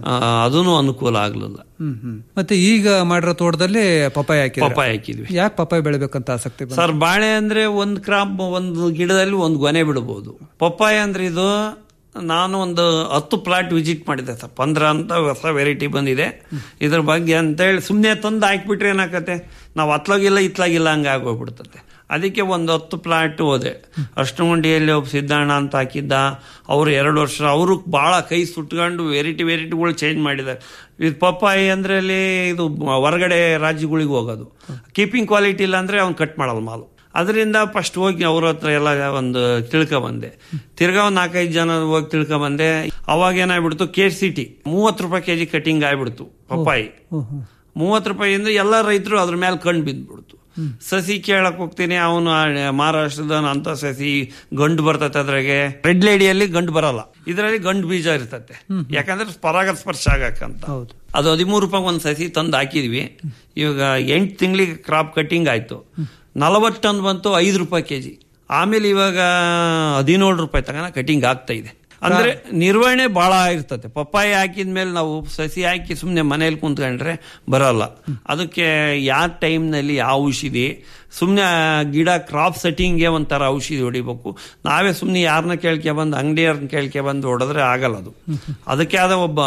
ಅದೂ ಅನುಕೂಲ ಆಗ್ಲಿಲ್ಲ ಹ್ಮ್ ಹ್ಮ್ ಮತ್ತೆ ಈಗ ಮಾಡಿರೋ ತೋಟದಲ್ಲಿ ಪಪ್ಪಾಯ ಹಾಕಿ ಪಪ್ಪಾಯ ಹಾಕಿದ್ವಿ ಯಾಕೆ ಪಪ್ಪಾಯ ಬೆಳಿಬೇಕಂತ ಆಸಕ್ತಿ ಬಂತು? ಸರ್ ಬಾಳೆ ಅಂದ್ರೆ ಒಂದ್ ಕ್ರಾಪ್ ಒಂದು ಗಿಡದಲ್ಲಿ ಒಂದು ಗೊನೆ ಬಿಡಬಹುದು ಪಪ್ಪಾಯ ಅಂದ್ರೆ ಇದು ನಾನು ಒಂದು ಹತ್ತು ಪ್ಲಾಟ್ ವಿಸಿಟ್ ಮಾಡಿದೆ ಸರ್ ಪಂದ್ರ ಅಂತ ಹೊಸ ವೆರೈಟಿ ಬಂದಿದೆ ಇದ್ರ ಬಗ್ಗೆ ಅಂತ ಹೇಳಿ ಸುಮ್ಮನೆ ತಂದು ಹಾಕ್ಬಿಟ್ರೆ ಏನಾಕತ್ತೆ ನಾವು ಹತ್ಲಾಗಿಲ್ಲ ಇತ್ಲಾಗಿಲ್ಲ ಹಂಗೆ ಆಗೋಗ್ಬಿಡ್ತತೆ ಅದಕ್ಕೆ ಒಂದು ಹತ್ತು ಪ್ಲಾಟ್ ಹೋದೆ ಅಷ್ಟುಗುಂಡಿಯಲ್ಲಿ ಒಬ್ಬ ಸಿದ್ದಣ್ಣ ಅಂತ ಹಾಕಿದ್ದ ಅವರು ಎರಡು ವರ್ಷ ಅವರು ಭಾಳ ಕೈ ಸುಟ್ಕೊಂಡು ವೆರೈಟಿ ವೆರೈಟಿಗಳು ಚೇಂಜ್ ಮಾಡಿದ್ದಾರೆ ಇದು ಪಪ್ಪಾಯಿ ಅಂದ್ರೆ ಅಲ್ಲಿ ಇದು ಹೊರಗಡೆ ರಾಜ್ಯಗಳಿಗೆ ಹೋಗೋದು ಕೀಪಿಂಗ್ ಕ್ವಾಲಿಟಿ ಇಲ್ಲ ಅಂದ್ರೆ ಅವ್ನು ಕಟ್ ಮಾಡಲ್ಲ ಮಾಲು ಅದರಿಂದ ಫಸ್ಟ್ ಹೋಗಿ ಅವ್ರ ಹತ್ರ ಎಲ್ಲ ಒಂದು ತಿಳ್ಕೊ ಬಂದೆ ತಿರ್ಗಾ ಒಂದು ನಾಲ್ಕೈದು ಜನ ಹೋಗಿ ತಿಳ್ಕೊ ಬಂದೆ ಅವಾಗ ಏನಾಗ್ಬಿಡ್ತು ಕೆ ಸಿ ಟಿ ಮೂವತ್ತು ರೂಪಾಯಿ ಕೆಜಿ ಕಟಿಂಗ್ ಆಗ್ಬಿಡ್ತು ಪಪ್ಪಾಯಿ ಹ್ಮ್, ಹ್ಮ್. ಮೂವತ್ತು ರೂಪಾಯಿ ಅಂದ್ರೆ ಎಲ್ಲ ರೈತರು ಅದ್ರ ಮೇಲೆ ಕಣ್ಣು ಬಿದ್ದ್ಬಿಡ್ತು ಸಸಿ ಕೇಳಕ್ ಹೋಗ್ತೀನಿ ಅವನು ಮಹಾರಾಷ್ಟ್ರದ ಅಂತ ಸಸಿ ಗಂಡು ಬರ್ತತೆ ಅದ್ರಾಗೆ ರೆಡ್ ಲೇಡಿಯಲ್ಲಿ ಗಂಡು ಬರಲ್ಲ ಇದರಲ್ಲಿ ಗಂಡು ಬೀಜ ಇರ್ತತೆ ಯಾಕಂದ್ರೆ ಪರಾಗ ಸ್ಪರ್ಶ ಆಗಕ್ಕಂತ ಅದು ಹದಿಮೂರು ರೂಪಾಯಿ ಒಂದು ಸಸಿ ತಂದು ಹಾಕಿದ್ವಿ ಇವಾಗ ಎಂಟು ತಿಂಗಳಿಗೆ ಕ್ರಾಪ್ ಕಟ್ಟಿಂಗ್ ಆಯ್ತು ನಲವತ್ತು ಟನ್ ಬಂತು ಐದು ರೂಪಾಯಿ ಕೆಜಿ ಆಮೇಲೆ ಇವಾಗ ಹದಿನೇಳು ರೂಪಾಯಿ ತಗನ ಕಟಿಂಗ್ ಆಗ್ತಾ ಇದೆ ಅಂದ್ರೆ ನಿರ್ವಹಣೆ ಬಹಳ ಇರ್ತದೆ ಪಪ್ಪಾಯಿ ಹಾಕಿದ್ಮೇಲೆ ನಾವು ಸಸಿ ಹಾಕಿ ಸುಮ್ಮನೆ ಮನೇಲಿ ಕುಂತ್ಕೊಂಡ್ರೆ ಬರಲ್ಲ ಅದಕ್ಕೆ ಯಾವ ಟೈಮ್ನಲ್ಲಿ ಯಾವ ಔಷಧಿ ಸುಮ್ಮನೆ ಗಿಡ ಕ್ರಾಪ್ ಸೆಟ್ಟಿಂಗ್ಗೆ ಒಂಥರ ಔಷಧಿ ಹೊಡಿಬೇಕು ನಾವೇ ಸುಮ್ಮನೆ ಯಾರನ್ನ ಕೇಳ್ಕೆ ಬಂದು ಅಂಗಡಿಯವ್ರನ್ನ ಕೇಳ್ಕೆ ಬಂದು ಹೊಡೆದ್ರೆ ಆಗಲ್ಲ ಅದು ಅದಕ್ಕೆ ಆದ ಒಬ್ಬ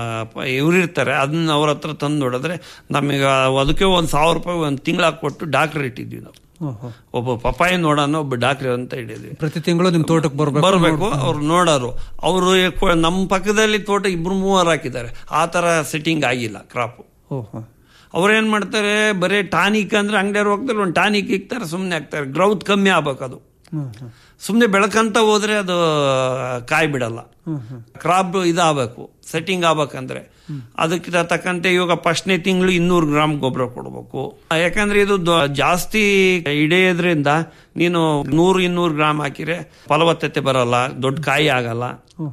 ಇವರಿರ್ತಾರೆ ಅದನ್ನ ಅವ್ರ ಹತ್ರ ತಂದು ಹೊಡೆದ್ರೆ ನಮಗೆ ಅದಕ್ಕೆ ಒಂದು ಸಾವಿರ ರೂಪಾಯಿ ಒಂದು ತಿಂಗಳ ಕೊಟ್ಟು ಡಾಕ್ಟರ್ ಇಟ್ಟಿದ್ವಿ ನಾವು ಓಹೋ. ಒಬ್ಬ ಪಪಾಯಿ ನೋಡೋಣ ಒಬ್ಬ ಡಾಕ್ಟರ್ ಅಂತ ಹಿಡಿದ್ವಿ ಪ್ರತಿ ತಿಂಗಳು ನಿಮ್ ತೋಟಕ್ಕೆ ಬರ್ಬೇಕು ಬರಬೇಕು ಅವ್ರು ನೋಡೋರು ಅವರು ನಮ್ಮ ಪಕ್ಕದಲ್ಲಿ ತೋಟ ಇಬ್ರು ಮೂವರು ಹಾಕಿದ್ದಾರೆ ಆ ತರ ಸೆಟ್ಟಿಂಗ್ ಆಗಿಲ್ಲ ಕ್ರಾಪ್ ಓಹೋ ಅವ್ರೇನ್ ಮಾಡ್ತಾರೆ ಬರೀ ಟಾನಿಕ್ ಅಂದ್ರೆ ಅಂಗಡಿಯವ್ರು ಹೋಗ್ತಾರೆ ಒಂದು ಟಾನಿಕ್ ಇಕ್ತಾರೆ ಸುಮ್ಮನೆ ಹಾಕ್ತಾರೆ ಗ್ರೌತ್ ಕಮ್ಮಿ ಆಗ್ಬೇಕು ಅದು ಹ್ಮ್ ಹ್ಮ್ ಸುಮ್ಮನೆ ಬೆಳಕಂತ ಹೋದ್ರೆ ಅದು ಕಾಯಿ ಬಿಡಲ್ಲ ಹ್ಮ್ ಹ್ಮ್ ಕ್ರಾಪ್ ಇದಾಗಬೇಕು ಸೆಟ್ಟಿಂಗ್ ಆಗ್ಬೇಕಂದ್ರೆ ಅದಕ್ಕೆ ತಕ್ಕಂತೆ ಇವಾಗ ಫಸ್ಟ್ನೇ ತಿಂಗಳು ಇನ್ನೂರು ಗ್ರಾಮ್ ಗೊಬ್ಬರ ಕೊಡಬೇಕು ಯಾಕಂದ್ರೆ ಇದು ದೊ- ಜಾಸ್ತಿ ಹಿಡಿಯೋದ್ರಿಂದ ನೀನು ನೂರು ಇನ್ನೂರು ಗ್ರಾಮ್ ಹಾಕಿದ್ರೆ ಫಲವತ್ತತೆ ಬರಲ್ಲ ದೊಡ್ಡ ಕಾಯಿ ಆಗಲ್ಲ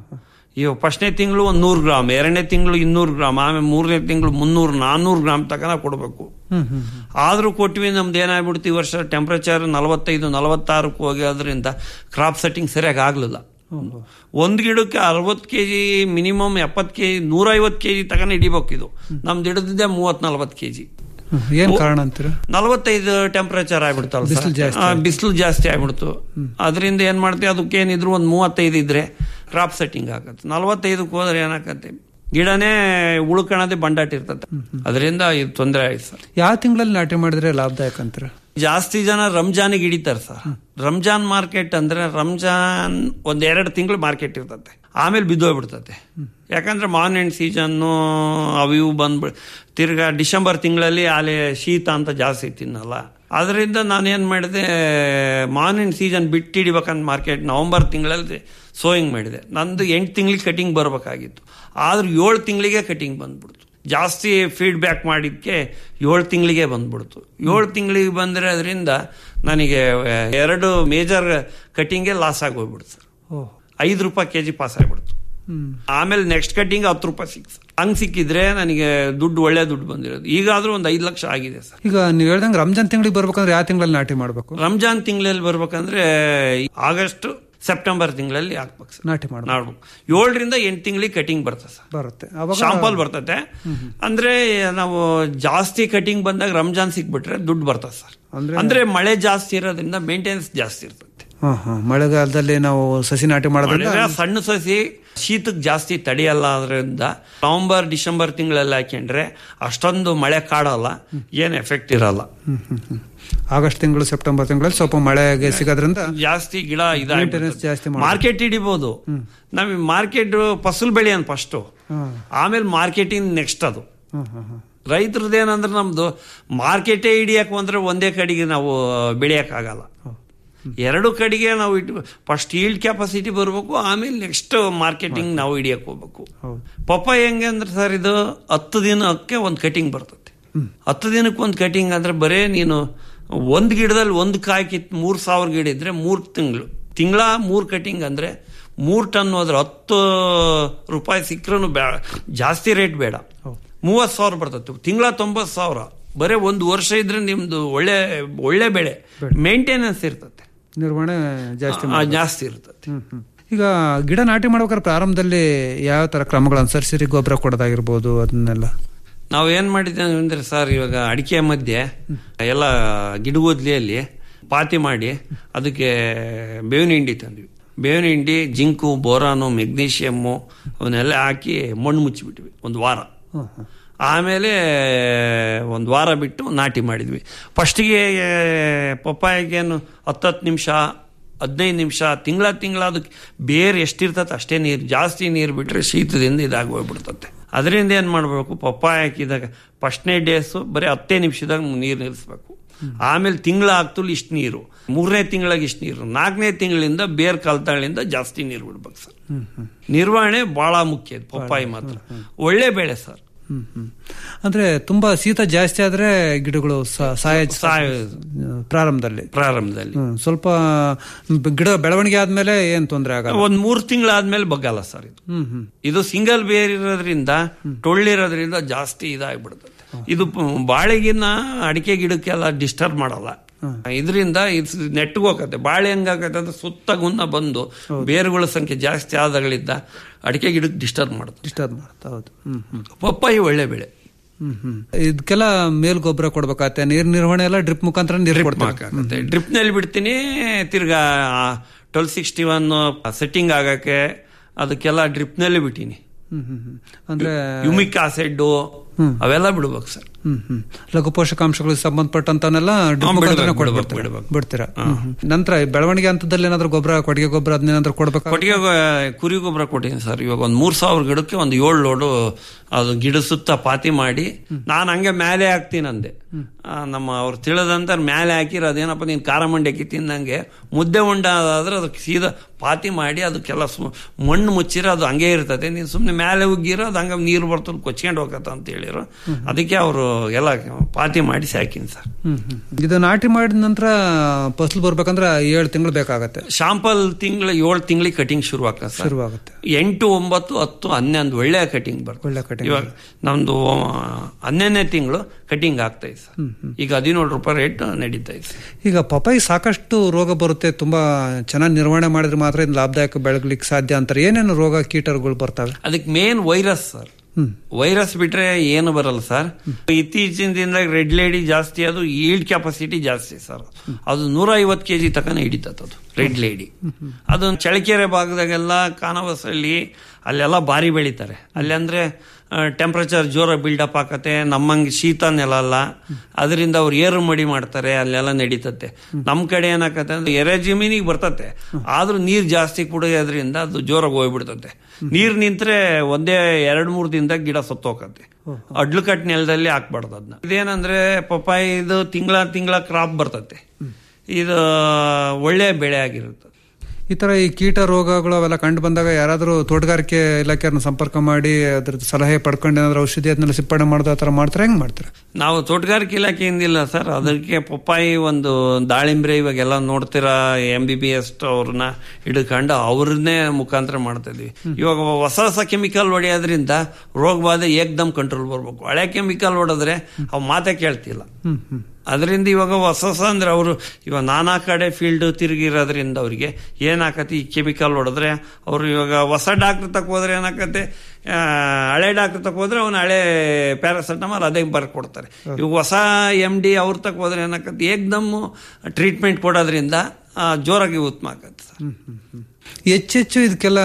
ಇವಾಗ ಫಸ್ಟ್ನೇ ತಿಂಗಳು ಒಂದು ನೂರು ಗ್ರಾಮ್ ಎರಡನೇ ತಿಂಗಳು ಇನ್ನೂರು ಗ್ರಾಮ್ ಆಮೇಲೆ ಮೂರನೇ ತಿಂಗಳು ಮುನ್ನೂರು ನಾನ್ನೂರು ಗ್ರಾಮ್ ತನಕ ಕೊಡಬೇಕು ಹ್ಮ್ ಹ್ಮ್ ಆದ್ರೂ ಕೊಟ್ವಿ ನಮ್ದು ಏನಾಗ್ಬಿಡ್ತು ಈ ವರ್ಷ ಟೆಂಪರೇಚರ್ ನಲವತ್ತೈದು ನಲವತ್ತಾರಕ್ಕೆ ಹೋಗೋದ್ರಿಂದ ಕ್ರಾಪ್ ಸೆಟ್ಟಿಂಗ್ ಸರಿಯಾಗಿ ಆಗ್ಲಿಲ್ಲ ಒಂದ್ ಗಿಡಕ್ಕೆ ಅರವತ್ತು ಕೆ ಜಿ ಮಿನಿಮಮ್ ಎಪ್ಪತ್ತು ಕೆ ಜಿ ನೂರೈವತ್ತು ಕೆ ಜಿ ತಗೊಂಡು ಹಿಡಿಬೇಕು ಇದು ನಮ್ದು ಹಿಡಿದಿದ್ದೆ ಮೂವತ್ ನಲ್ವತ್ತು ಕೆ ಜಿ ಹ್ಮ್. ಏನ್ ಕಾರಣ ಅಂತೀರ ನಲವತ್ತೈದು ಟೆಂಪರೇಚರ್ ಆಗ್ಬಿಡ್ತಲ್ಲ ಬಿಸ್ಲು ಜಾಸ್ತಿ ಬಿಸಿಲು ಜಾಸ್ತಿ ಆಗ್ಬಿಡ್ತು ಅದರಿಂದ ಏನ್ ಮಾಡ್ತೀವಿ ಅದಕ್ಕೆ ಏನಿದ್ರು ಒಂದು ಮೂವತ್ತೈದು ಇದ್ರೆ ಕ್ರಾಪ್ ಸೆಟ್ಟಿಂಗ್ ಆಗತ್ತೆ ನಲವತ್ತೈದಕ್ಕೆ ಹೋದ್ರೆ ಏನಾಗತ್ತೆ ಗಿಡನೇ ಉಳ್ಕೊಳ್ಳೋದೇ ಬಂಡಾಟ ಇರ್ತದೆ ಅದರಿಂದ ಇದು ತೊಂದರೆ ಆಯ್ತು ಸರ್ ಯಾವ ತಿಂಗಳಲ್ಲಿ ನಾಟಿ ಮಾಡಿದ್ರೆ ಲಾಭದಾಯಕ ಅಂತೀರ ಜಾಸ್ತಿ ಜನ ರಂಜಾನಿಗೆ ಹಿಡಿತಾರೆ ಸರ್ ರಂಜಾನ್ ಮಾರ್ಕೆಟ್ ಅಂದ್ರೆ ರಂಜಾನ್ ಒಂದ್ ಎರಡು ತಿಂಗಳು ಮಾರ್ಕೆಟ್ ಇರ್ತತೆ ಆಮೇಲೆ ಬಿದ್ದೋಗ್ಬಿಡ್ತತೆ ಯಾಕಂದ್ರೆ ಮಾರ್ನಿಂಗ್ ಸೀಸನ್ನು ಅವು ಇವು ಬಂದ್ಬಿಡ್ ತಿರ್ಗಾ ಡಿಸೆಂಬರ್ ತಿಂಗಳಲ್ಲಿ ಅಲ್ಲಿ ಶೀತ ಅಂತ ಜಾಸ್ತಿ ತಿನ್ನಲ್ಲ ಅದರಿಂದ ನಾನೇನ್ ಮಾಡಿದೆ ಮಾರ್ನಿಂಗ್ ಸೀಸನ್ ಬಿಟ್ಟು ಹಿಡಿಬೇಕಂತ ಮಾರ್ಕೆಟ್ ನವೆಂಬರ್ ತಿಂಗಳಲ್ಲಿ ಸೋಯಿಂಗ್ ಮಾಡಿದೆ ನಂದು ಎಂಟು ತಿಂಗಳಿಗೆ ಕಟಿಂಗ್ ಬರಬೇಕಾಗಿತ್ತು ಆದ್ರೆ ಏಳು ತಿಂಗಳಿಗೆ ಕಟಿಂಗ್ ಬಂದ್ಬಿಡ್ತು ಜಾಸ್ತಿ ಫೀಡ್ಬ್ಯಾಕ್ ಮಾಡಿದ್ಕೆ ಏಳು ತಿಂಗಳಿಗೆ ಬಂದ್ಬಿಡ್ತು ಏಳು ತಿಂಗಳಿಗೆ ಬಂದರೆ ಅದರಿಂದ ನನಗೆ ಎರಡು ಮೇಜರ್ ಕಟಿಂಗ್ಗೆ ಲಾಸ್ ಆಗಿ ಹೋಗ್ಬಿಡ್ತು ಸರ್ ಓಹ್ ಐದು ರೂಪಾಯಿ ಕೆ ಜಿ ಪಾಸ್ ಆಗಿಬಿಡ್ತು ಹ್ಮ್ ಆಮೇಲೆ ನೆಕ್ಸ್ಟ್ ಕಟಿಂಗ್ ಹತ್ತು ರೂಪಾಯಿ ಸಿಕ್ಸ್ ಹಂಗ್ ಸಿಕ್ಕಿದ್ರೆ ನನಗೆ ದುಡ್ಡು ಒಳ್ಳೆ ದುಡ್ಡು ಬಂದಿರೋದು ಈಗಾದ್ರೂ ಒಂದು ಐದು ಲಕ್ಷ ಆಗಿದೆ ಸರ್ ಈಗ ನೀವು ಹೇಳ್ದಂಗೆ ರಂಜಾನ್ ತಿಂಗಳಿಗೆ ಬರ್ಬೇಕಂದ್ರೆ ಯಾವ ತಿಂಗಳಲ್ಲಿ ನಾಟಿ ಮಾಡ್ಬೇಕು ರಂಜಾನ್ ತಿಂಗಳಲ್ಲಿ ಬರ್ಬೇಕಂದ್ರೆ ಆಗಸ್ಟ್ ಸೆಪ್ಟೆಂಬರ್ ತಿಂಗಳಲ್ಲಿ ಹಾಕ್ಬೇಕು ಸರ್ ನಾಟಿ ಮಾಡ್ಬೇಕು ಮಾಡ್ಬೇಕು ಏಳರಿಂದ ಎಂಟು ತಿಂಗಳಿಗೆ ಕಟಿಂಗ್ ಬರ್ತದೆ ಸರ್ ಬರುತ್ತೆ ಅವಾಗ ಶಾಂಪಲ್ ಬರ್ತತೆ ಅಂದ್ರೆ ನಾವು ಜಾಸ್ತಿ ಕಟಿಂಗ್ ಬಂದಾಗ ರಂಜಾನ್ ಸಿಕ್ಬಿಟ್ರೆ ದುಡ್ಡು ಬರ್ತದೆ ಸರ್ ಅಂದ್ರೆ- ಅಂದ್ರೆ ಮಳೆ ಜಾಸ್ತಿ ಇರೋದ್ರಿಂದ ಮೇಂಟೆನೆನ್ಸ್ ಜಾಸ್ತಿ ಇರ್ತದೆ ಹಾ ಹಾ ಮಳೆಗಾಲದಲ್ಲಿ ನಾವು ಸಸಿ ನಾಟಿ ಮಾಡೋದ್ರಿಂದ ಮಳೆ ಸಣ್ಣ ಸಸಿ ಶೀತಕ್ಕೆ ಜಾಸ್ತಿ ತಡೆಯಲ್ಲ ಅದರಿಂದ ನವೆಂಬರ್ ಡಿಸೆಂಬರ್ ತಿಂಗಳಲ್ಲಿ ಹಾಕೊಂಡ್ರೆ ಅಷ್ಟೊಂದು ಮಳೆ ಕಾಡಲ್ಲ ಏನ್ ಎಫೆಕ್ಟ್ ಇರಲ್ಲ ಹ್ಮ್, ಹ್ಮ್, ಹ್ಮ್. ಆಗಸ್ಟ್ ತಿಂಗಳು ಸೆಪ್ಟೆಂಬರ್ ತಿಂಗಳಲ್ಲಿ ಸ್ವಲ್ಪ ಮಳೆಗೆ ಸಿಗೋದ್ರಿಂದ ಜಾಸ್ತಿ ಗಿಡ Maintenance ಜಾಸ್ತಿ ಮಾಡ್ಬೇಕು. ಮಾರ್ಕೆಟ್ ಹಿಡಿಬಹುದು ನಮಗೆ ಮಾರ್ಕೆಟ್ ಫಸಲ್ ಬೆಳೆಯೋಣ ಫಸ್ಟ್ ಹ್ಮ್. ಆಮೇಲೆ ಮಾರ್ಕೆಟಿಂಗ್ ನೆಕ್ಸ್ಟ್ ಅದು ಹ್ಮ್, ಹ್ಮ್, ಹ್ಮ್. ರೈತರದ್ದೇನಂದ್ರೆ ನಮ್ದು ಮಾರ್ಕೆಟೇ ಹಿಡಿಯಕ್ ಬಂದ್ರೆ ಒಂದೇ ಕಡೆಗೆ ನಾವು ಬೆಳೆಯಕ್ಕಾಗಲ್ಲ ಎರಡು ಕಡೆಗೆ ನಾವು ಇಟ್ಟು ಫಸ್ಟ್ ಈಲ್ಡ್ ಕೆಪಾಸಿಟಿ ಬರಬೇಕು ಆಮೇಲೆ ನೆಕ್ಸ್ಟ್ ಮಾರ್ಕೆಟಿಂಗ್ ನಾವು ಹಿಡಿಯಕ್ ಹೋಗ್ಬೇಕು ಹೌದು. ಪಪ್ಪಾಯ ಹೆಂಗೆ ಅಂದ್ರೆ ಸರ್ ಇದು ಹತ್ತು ದಿನಕ್ಕೆ ಒಂದು ಕಟಿಂಗ್ ಬರ್ತದೆ ಹತ್ತು ದಿನಕ್ಕೆ ಒಂದು ಕಟಿಂಗ್ ಅಂದ್ರೆ ಬರೇ ನೀನು ಒಂದು ಗಿಡದಲ್ಲಿ ಒಂದು ಕಾಯಿ ಕಿತ್ ಮೂರು ಸಾವಿರ ಗಿಡ ಇದ್ರೆ ಮೂರು ತಿಂಗಳು ತಿಂಗಳ ಮೂರು ಕಟಿಂಗ್ ಅಂದ್ರೆ ಮೂರು ಟನ್ ಹೋದ್ರೆ ಹತ್ತು ರೂಪಾಯಿ ಸಿಕ್ಕರೂ ಬೇಡ ಜಾಸ್ತಿ ರೇಟ್ ಬೇಡ ಮೂವತ್ತು ಸಾವಿರ ಬರ್ತದೆ ತಿಂಗಳ ತೊಂಬತ್ತು ಸಾವಿರ ಬರೀ ಒಂದು ವರ್ಷ ಇದ್ರೆ ನಿಮ್ದು ಒಳ್ಳೆ ಒಳ್ಳೆ ಬೆಳೆ ಮೇಂಟೆನೆನ್ಸ್ ಇರ್ತದೆ ನಿರ್ವಹಣೆ ಜಾಸ್ತಿ ಆ, ಮಾಡ್ಬೇಕು. ಜಾಸ್ತಿ ಇರ್ತದೆ ಹ್ಮ್, ಹ್ಮ್. ಈಗ ಗಿಡ ನಾಟಿ ಮಾಡ್ಬೇಕಾದ್ರೆ ಪ್ರಾರಂಭದಲ್ಲಿ ಯಾವ ತರ ಕ್ರಮಗಳು ಅನುಸರಿಸಿರಿ ಗೊಬ್ಬರ ಕೊಡೋದಾಗಿರ್ಬೋದು ಅದನ್ನೆಲ್ಲ ನಾವು ಏನ್ ಮಾಡಿದ್ದೇವೆ ಅಂದ್ರೆ ಸರ್ ಇವಾಗ ಅಡಿಕೆ ಮಧ್ಯೆ ಎಲ್ಲ ಗಿಡಗೋದ್ಲಿಯಲ್ಲಿ ಪಾತಿ ಮಾಡಿ ಅದಕ್ಕೆ ಬೇವಿನ ಹಿಂಡಿ ತಂದ್ವಿ ಬೇವಿನ ಹಿಂಡಿ ಜಿಂಕು ಬೋರಾನು ಮೆಗ್ನೀಷಿಯಮ್ಮು ಅವನ್ನೆಲ್ಲ ಹಾಕಿ ಮಣ್ಣು ಮುಚ್ಚಿಬಿಟ್ವಿ ಒಂದು ವಾರ ಆಮೇಲೆ ಒಂದು ವಾರ ಬಿಟ್ಟು ನಾಟಿ ಮಾಡಿದ್ವಿ ಫಸ್ಟಿಗೆ ಪಪ್ಪಾಯಿಗೇನು ಹತ್ತತ್ತು ನಿಮಿಷ ಹದಿನೈದು ನಿಮಿಷ ತಿಂಗಳ ತಿಂಗಳ ಅದಕ್ಕೆ ಬೇರೆ ಎಷ್ಟಿರ್ತದೆ ಅಷ್ಟೇ ನೀರು ಜಾಸ್ತಿ ನೀರು ಬಿಟ್ಟರೆ ಶೀತದಿಂದ ಇದಾಗಿ ಹೋಗ್ಬಿಡ್ತತೆ ಅದರಿಂದ ಏನು ಮಾಡಬೇಕು ಪಪ್ಪಾಯ ಹಾಕಿದಾಗ ಫಸ್ಟ್ನೇ ಡೇಸು ಬರೀ ಹತ್ತೇ ನಿಮಿಷದಾಗ ನೀರು ನಿಲ್ಲಿಸ್ಬೇಕು ಆಮೇಲೆ ತಿಂಗಳ ಆಗ್ತಲು ಇಷ್ಟು ನೀರು ಮೂರನೇ ತಿಂಗಳಿಗೆ ಇಷ್ಟು ನೀರು ನಾಲ್ಕನೇ ತಿಂಗಳಿಂದ ಬೇರ್ ಕಲ್ತಾಳಿಂದ ಜಾಸ್ತಿ ನೀರು ಬಿಡ್ಬೇಕು ಸರ್ ನಿರ್ವಹಣೆ ಬಹಳ ಮುಖ್ಯ ಇದು ಪಪ್ಪಾಯಿ ಮಾತ್ರ ಒಳ್ಳೆ ಬೆಳೆ ಸರ್ ಹ್ಮ್ ಹ್ಮ್ ಅಂದ್ರೆ ತುಂಬಾ ಶೀತ ಜಾಸ್ತಿ ಆದ್ರೆ ಗಿಡಗಳು ಸಾ- ಸಾಯ ಸಾಯ- ಪ್ರಾರಂಭದಲ್ಲಿ ಪ್ರಾರಂಭದಲ್ಲಿ ಹ್ಮ್, ಸ್ವಲ್ಪ ಗಿಡ ಬೆಳವಣಿಗೆ ಆದ್ಮೇಲೆ ಏನ್ ತೊಂದರೆ ಆಗಲ್ಲ ಒಂದ್ ಮೂರ್ ತಿಂಗಳಾದ್ಮೇಲೆ ಬಗ್ಗಲ್ಲ ಸರ್ ಇದು ಹ್ಮ್ ಹ್ಮ್ ಇದು ಸಿಂಗಲ್ ಬೇರ್ ಇರೋದ್ರಿಂದ ಟೊಳ್ಳಿರೋದ್ರಿಂದ ಜಾಸ್ತಿ ಇದಾಗ್ಬಿಡ್ತದೆ ಇದು ಪ- ಬಾಳೆಗಿನ್ನ ಅಡಿಕೆ ಗಿಡಕ್ಕೆಲ್ಲ ಡಿಸ್ಟರ್ಬ್ ಮಾಡಲ್ಲ ಇದರಿಂದ ಇದು ನೆಟ್ಗೆ ಹೋಗತ್ತೆ ಬಾಳೆ ಹೆಂಗಾಗತ್ತೆ ಅಂದ್ರೆ ಸುತ್ತ ಗುನ್ನ ಬಂದು ಬೇರುಗಳ ಸಂಖ್ಯೆ ಜಾಸ್ತಿ ಆದಾಗಳಿಂದ ಅಡಿಕೆ ಗಿಡಕ್ಕೆ ಡಿಸ್ಟರ್ಬ್ ಮಾಡುತ್ತೆ ಡಿಸ್ಟರ್ಬ್ ಮಾಡುತ್ತೆ ಹೌದು ಹ್ಮ್ ಹ್ಮ್ ಪಪ್ಪಾಯಿ ಒಳ್ಳೆ ಬೆಳೆ ಹ್ಮ್ ಹ್ಮ್ ಇದಕ್ಕೆಲ್ಲ ಮೇಲ್ ಗೊಬ್ಬರ ಕೊಡ್ಬೇಕಾಗತ್ತೆ ನೀರ್ ನಿರ್ವಹಣೆ ಎಲ್ಲ ಡ್ರಿಪ್ ಮುಖಾಂತರ ನೀರು ಕೊಡ್ತಾರೆ ಹಾಕಾಗತ್ತೆ ಡ್ರಿಪ್ ನಲ್ಲಿ ಬಿಡ್ತೀನಿ ತಿರ್ಗಾ ಟ್ವೆಲ್ ಸಿಕ್ಸ್ಟಿ ಒನ್ ಸೆಟ್ಟಿಂಗ್ ಆಗಕ್ಕೆ ಅದಕ್ಕೆಲ್ಲ ಡ್ರಿಪ್ ನಲ್ಲಿ ಬಿಟ್ಟಿನಿ ಹ್ಮ್ ಹ್ಮ್ ಹ್ಮ್ ಅಂದ್ರೆ ಯುಮಿಕ್ ಆಸಿಡ್ ಅವೆಲ್ಲ ಬಿಡ್ಬೇಕು ಸರ್ ಹ್ಮ್ ಹ್ಮ್ ಲಘು ಪೋಷಕಾಂಶಗಳಿಗೆ ಸಂಬಂಧಪಟ್ಟಂತವನ್ನೆಲ್ಲ ಡ್ರಿಪ್ ಹಾ, ಮುಖಾಂತರನೇ ಬಿಡ್ಬೇಕು, ಕೊಟ್ಬಿಡ್ತೀರಾ? ಬಿಡ್ಬೇಕು. ಬಿಡ್ತೀರಾ ಹ್ಮ್, ಹ್ಮ್. ನಂತರ ಈ ಬೆಳವಣಿಗೆ ಹಂತದಲ್ಲಿ ಏನಾದ್ರು ಗೊಬ್ಬರ ಕೊಟ್ಟಿಗೆ ಗೊಬ್ಬರ ಅದನ್ನೇನಾದ್ರು ಕೊಡ್ಬೇಕಾ ಕೊಟ್ಟಿಗೆ ಗೊ- ಕುರಿ ಗೊಬ್ಬರ ಕೊಟ್ಟಿದ್ದೀನಿ ಸರ್ ಇವಾಗ ಒಂದು ಮೂರ್ ಸಾವಿರ ಗಿಡಕ್ಕೆ ಒಂದು ಏಳು ಲೋಡು ಅದು ಗಿಡ ಸುತ್ತ ಪಾತಿ ಮಾಡಿ ನಾನು ಹಂಗೆ ಮೇಲೆ ಹಾಕ್ತೀನಿ ಅಂದೆ ಆ, ನಮ್ಮ ಅವ್ರು ತಿಳಿದಂತ ಮೇಲೆ ಹಾಕಿರ ಅದೇನಪ್ಪ ನೀನು ಖಾರ ಮಂಡಿ ಹಾಕಿ ತಿಂದಂಗೆ ಮುದ್ದೆ ಉಂಡ ಆದ್ರೆ ಅದಕ್ಕೆ ಸೀದಾ ಪಾತಿ ಮಾಡಿ ಅದಕ್ಕೆಲ್ಲ ಸು- ಮಣ್ಣು ಮುಚ್ಚಿರ ಅದು ಹಂಗೆ ಇರ್ತದೆ ನೀನು ಸುಮ್ಮನೆ ಮೇಲೆ ಉಗ್ಗಿರೋ ಅದು ಹಂಗೆ ನೀರು ಬರ್ತದೆ ಕೊಚ್ಕೊಂಡು ಹೋಗತ್ತ ಅಂತ ಹೇಳಿರು ಅದಕ್ಕೆ ಅವರು ಎಲ್ಲ ಪಾತಿ ಮಾಡಿ ಸಾಕಿನಿ ಸರ್ ಹ್ಮ್ ಹ್ಮ್. ಇದು ನಾಟಿ ಮಾಡಿದ ನಂತರ ಫಸಲು ಬರ್ಬೇಕಂದ್ರೆ ಏಳು ತಿಂಗಳು ಬೇಕಾಗತ್ತೆ ಶಾಂಪಲ್ ತಿಂಗಳ ಏಳು ತಿಂಗಳಿಗೆ ಕಟಿಂಗ್ ಶುರು ಆಗ್ತದೆ ಸರ್ ಶುರುವಾಗುತ್ತೆ ಎಂಟು ಒಂಬತ್ತು ಹತ್ತು ಹನ್ನೊಂದು ಒಳ್ಳೆ ಕಟಿಂಗ್ ಬರ್ತದೆ ಒಳ್ಳೆ ಕಟಿಂಗ್ ಇವಾಗ ನಮ್ದು ಹನ್ನೊಂದನೇ ತಿಂಗಳು ಕಟಿಂಗ್ ಆಗ್ತಾ ಇದೆ ಸರ್ ಈಗ ಹದಿನೇಳು ರೂಪಾಯಿ ರೇಟ್ ನಡೀತಾ ಇದೆ ಸರ್. ಈಗ ಪಪಾಯಿ ಸಾಕಷ್ಟು ರೋಗ ಬರುತ್ತೆ ತುಂಬಾ ಚೆನ್ನಾಗಿ ನಿರ್ವಹಣೆ ಮಾಡಿದ್ರೆ ಮಾತ್ರ ಇದು ಲಾಭದಾಯಕ ಬೆಳಗ್ಲಿಕ್ಕೆ ಸಾಧ್ಯ ಅಂತಾರೆ ಏನೇನು ರೋಗ ಕೀಟಗಳು ಬರ್ತವೆ ಅದಕ್ಕೆ ಮೇನ್ ವೈರಸ್ ಸರ್ ವೈರಸ್ ಬಿಟ್ರೆ ಏನು ಬರಲ್ಲ ಸರ್ ಇತ್ತೀಚಿನ ದಿನದಾಗ ರೆಡ್ ಲೇಡಿ ಜಾಸ್ತಿ ಅದು ಈಲ್ಡ್ ಕೆಪಾಸಿಟಿ ಜಾಸ್ತಿ ಸರ್ ಅದು ನೂರ ಐವತ್ತು ಕೆ ಜಿ ತಕನ ಹಿಡಿತದ ಅದು ರೆಡ್ ಲೇಡಿ ಅದು ಚಳಕೆರೆ ಭಾಗದಾಗೆಲ್ಲ ಕಾನವಸಳ್ಳಿ ಅಲ್ಲೆಲ್ಲ ಭಾರಿ ಬೆಳಿತಾರೆ ಅಲ್ಲಿ ಅಂದ್ರೆ ಟೆಂಪ್ರೇಚರ್ ಜೋರ ಬಿಲ್ಡಪ್ ಆಕತೆ ನಮ್ಮಂಗೆ ಶೀತ ನೆಲ ಅಲ್ಲ ಅದರಿಂದ ಅವ್ರು ಏರು ಮಡಿ ಮಾಡ್ತಾರೆ ಅಲ್ಲೆಲ್ಲ ನಡೀತತೆ ನಮ್ಮ ಕಡೆ ಏನಾಕತ್ತೆ ಅಂದ್ರೆ ಎರೆ ಜಮೀನಿಗೆ ಬರ್ತತೆ ಆದ್ರೂ ನೀರ್ ಜಾಸ್ತಿ ಕುಡಿಯೋದ್ರಿಂದ ಅದು ಜೋರಾಗಿ ಹೋಗ್ಬಿಡ್ತತೆ ನೀರ್ ನಿಂತ್ರೆ ಒಂದೇ ಎರಡ್ ಮೂರ್ ದಿನದಾಗ ಗಿಡ ಸತ್ತೋಕತ್ತೆ ಅಡ್ಲು ಕಟ್ ನೆಲದಲ್ಲಿ ಹಾಕ್ಬಾರ್ದು ಅದನ್ನ ಇದೇನಂದ್ರೆ ಪಪ್ಪಾಯಿ ಇದು ತಿಂಗಳ ತಿಂಗಳ ಕ್ರಾಪ್ ಬರ್ತತೆ ಇದು ಒಳ್ಳೆ ಬೆಳೆ ಆಗಿರುತ್ತೆ ಈ ತರ ಈ ಕೀಟ ರೋಗಗಳು ಅವೆಲ್ಲ ಕಂಡು ಬಂದಾಗ ಯಾರಾದರೂ ತೋಟಗಾರಿಕೆ ಇಲಾಖೆಯವ್ರನ್ನ ಸಂಪರ್ಕ ಮಾಡಿ ಅದ್ರದ್ದು ಸಲಹೆ ಪಡ್ಕೊಂಡು ಏನಾದ್ರು ಔಷಧಿ ಅದನ್ನೆಲ್ಲ ಸಿಪ್ಪರಣೆ ಮಾಡೋದು ಆ ಥರ ಮಾಡ್ತಾರೆ ಹೆಂಗ್ ಮಾಡ್ತಾರೆ ನಾವು ತೋಟಗಾರಿಕೆ ಇಲಾಖೆಯಿಂದಿಲ್ಲ ಸರ್ ಅದಕ್ಕೆ ಪಪ್ಪಾಯಿ ಒಂದು ದಾಳಿಂಬ್ರೆ ಇವಾಗೆಲ್ಲ ನೋಡ್ತೀರಾ ಎಂ ಬಿ ಬಿ ಎಸ್ ಅವ್ರನ್ನ ಹಿಡ್ಕೊಂಡು ಅವ್ರನ್ನೇ ಮುಖಾಂತರ ಮಾಡ್ತಾ ಇದೀವಿ ಇವಾಗ ಹೊಸ ಹೊಸ ಕೆಮಿಕಲ್ ಹೊಡೆಯೋದ್ರಿಂದ ರೋಗ ಬಾಧೆ ಏಕ್ದಮ್ ಕಂಟ್ರೋಲ್ ಬರ್ಬೇಕು ಹಳೆ ಕೆಮಿಕಲ್ ಹೊಡೆದ್ರೆ ಅವು ಮಾತೇ ಕೇಳ್ತಿಲ್ಲ ಹ್ಮ್ ಹ್ಮ್ ಅದರಿಂದ ಇವಾಗ ಹೊಸ ಹೊಸ ಅಂದ್ರೆ ಅವರು ಇವಾಗ ನಾನಾ ಕಡೆ ಫೀಲ್ಡ್ ತಿರುಗಿರೋದ್ರಿಂದ ಅವರಿಗೆ ಏನಾಕತಿ ಈ ಕೆಮಿಕಲ್ ಹೊಡೆದ್ರೆ ಅವರು ಇವಾಗ ಹೊಸ ಡಾಕ್ಟರ್ ತಕ್ಕ ಹೋದ್ರೆ ಏನಾಕತ್ತೆ ಆ, ಹಳೆ ಡಾಕ್ಟರ್ ತಕ್ಕ ಹೋದ್ರೆ ಅವ್ನು ಹಳೆ ಪ್ಯಾರಾಸೆಟಮಾಲ್ ಅದೇ ಬರ್ಕೊಡ್ತಾರೆ ಇವಾಗ ಹೊಸ ಎಮ್ ಡಿ ಅವ್ರ ತಕ್ಕ ಹೋದ್ರೆ ಏನಾಕತ್ತೆ ಏಕ್ದಮ್ ಟ್ರೀಟ್ಮೆಂಟ್ ಕೊಡೋದ್ರಿಂದ ಆ, ಜೋರಾಗಿ ಉತ್ತಮ ಆಗತ್ತೆ ಸರ್ ಹೆಚ್ಚೆಚ್ಚು ಇದಕ್ಕೆಲ್ಲ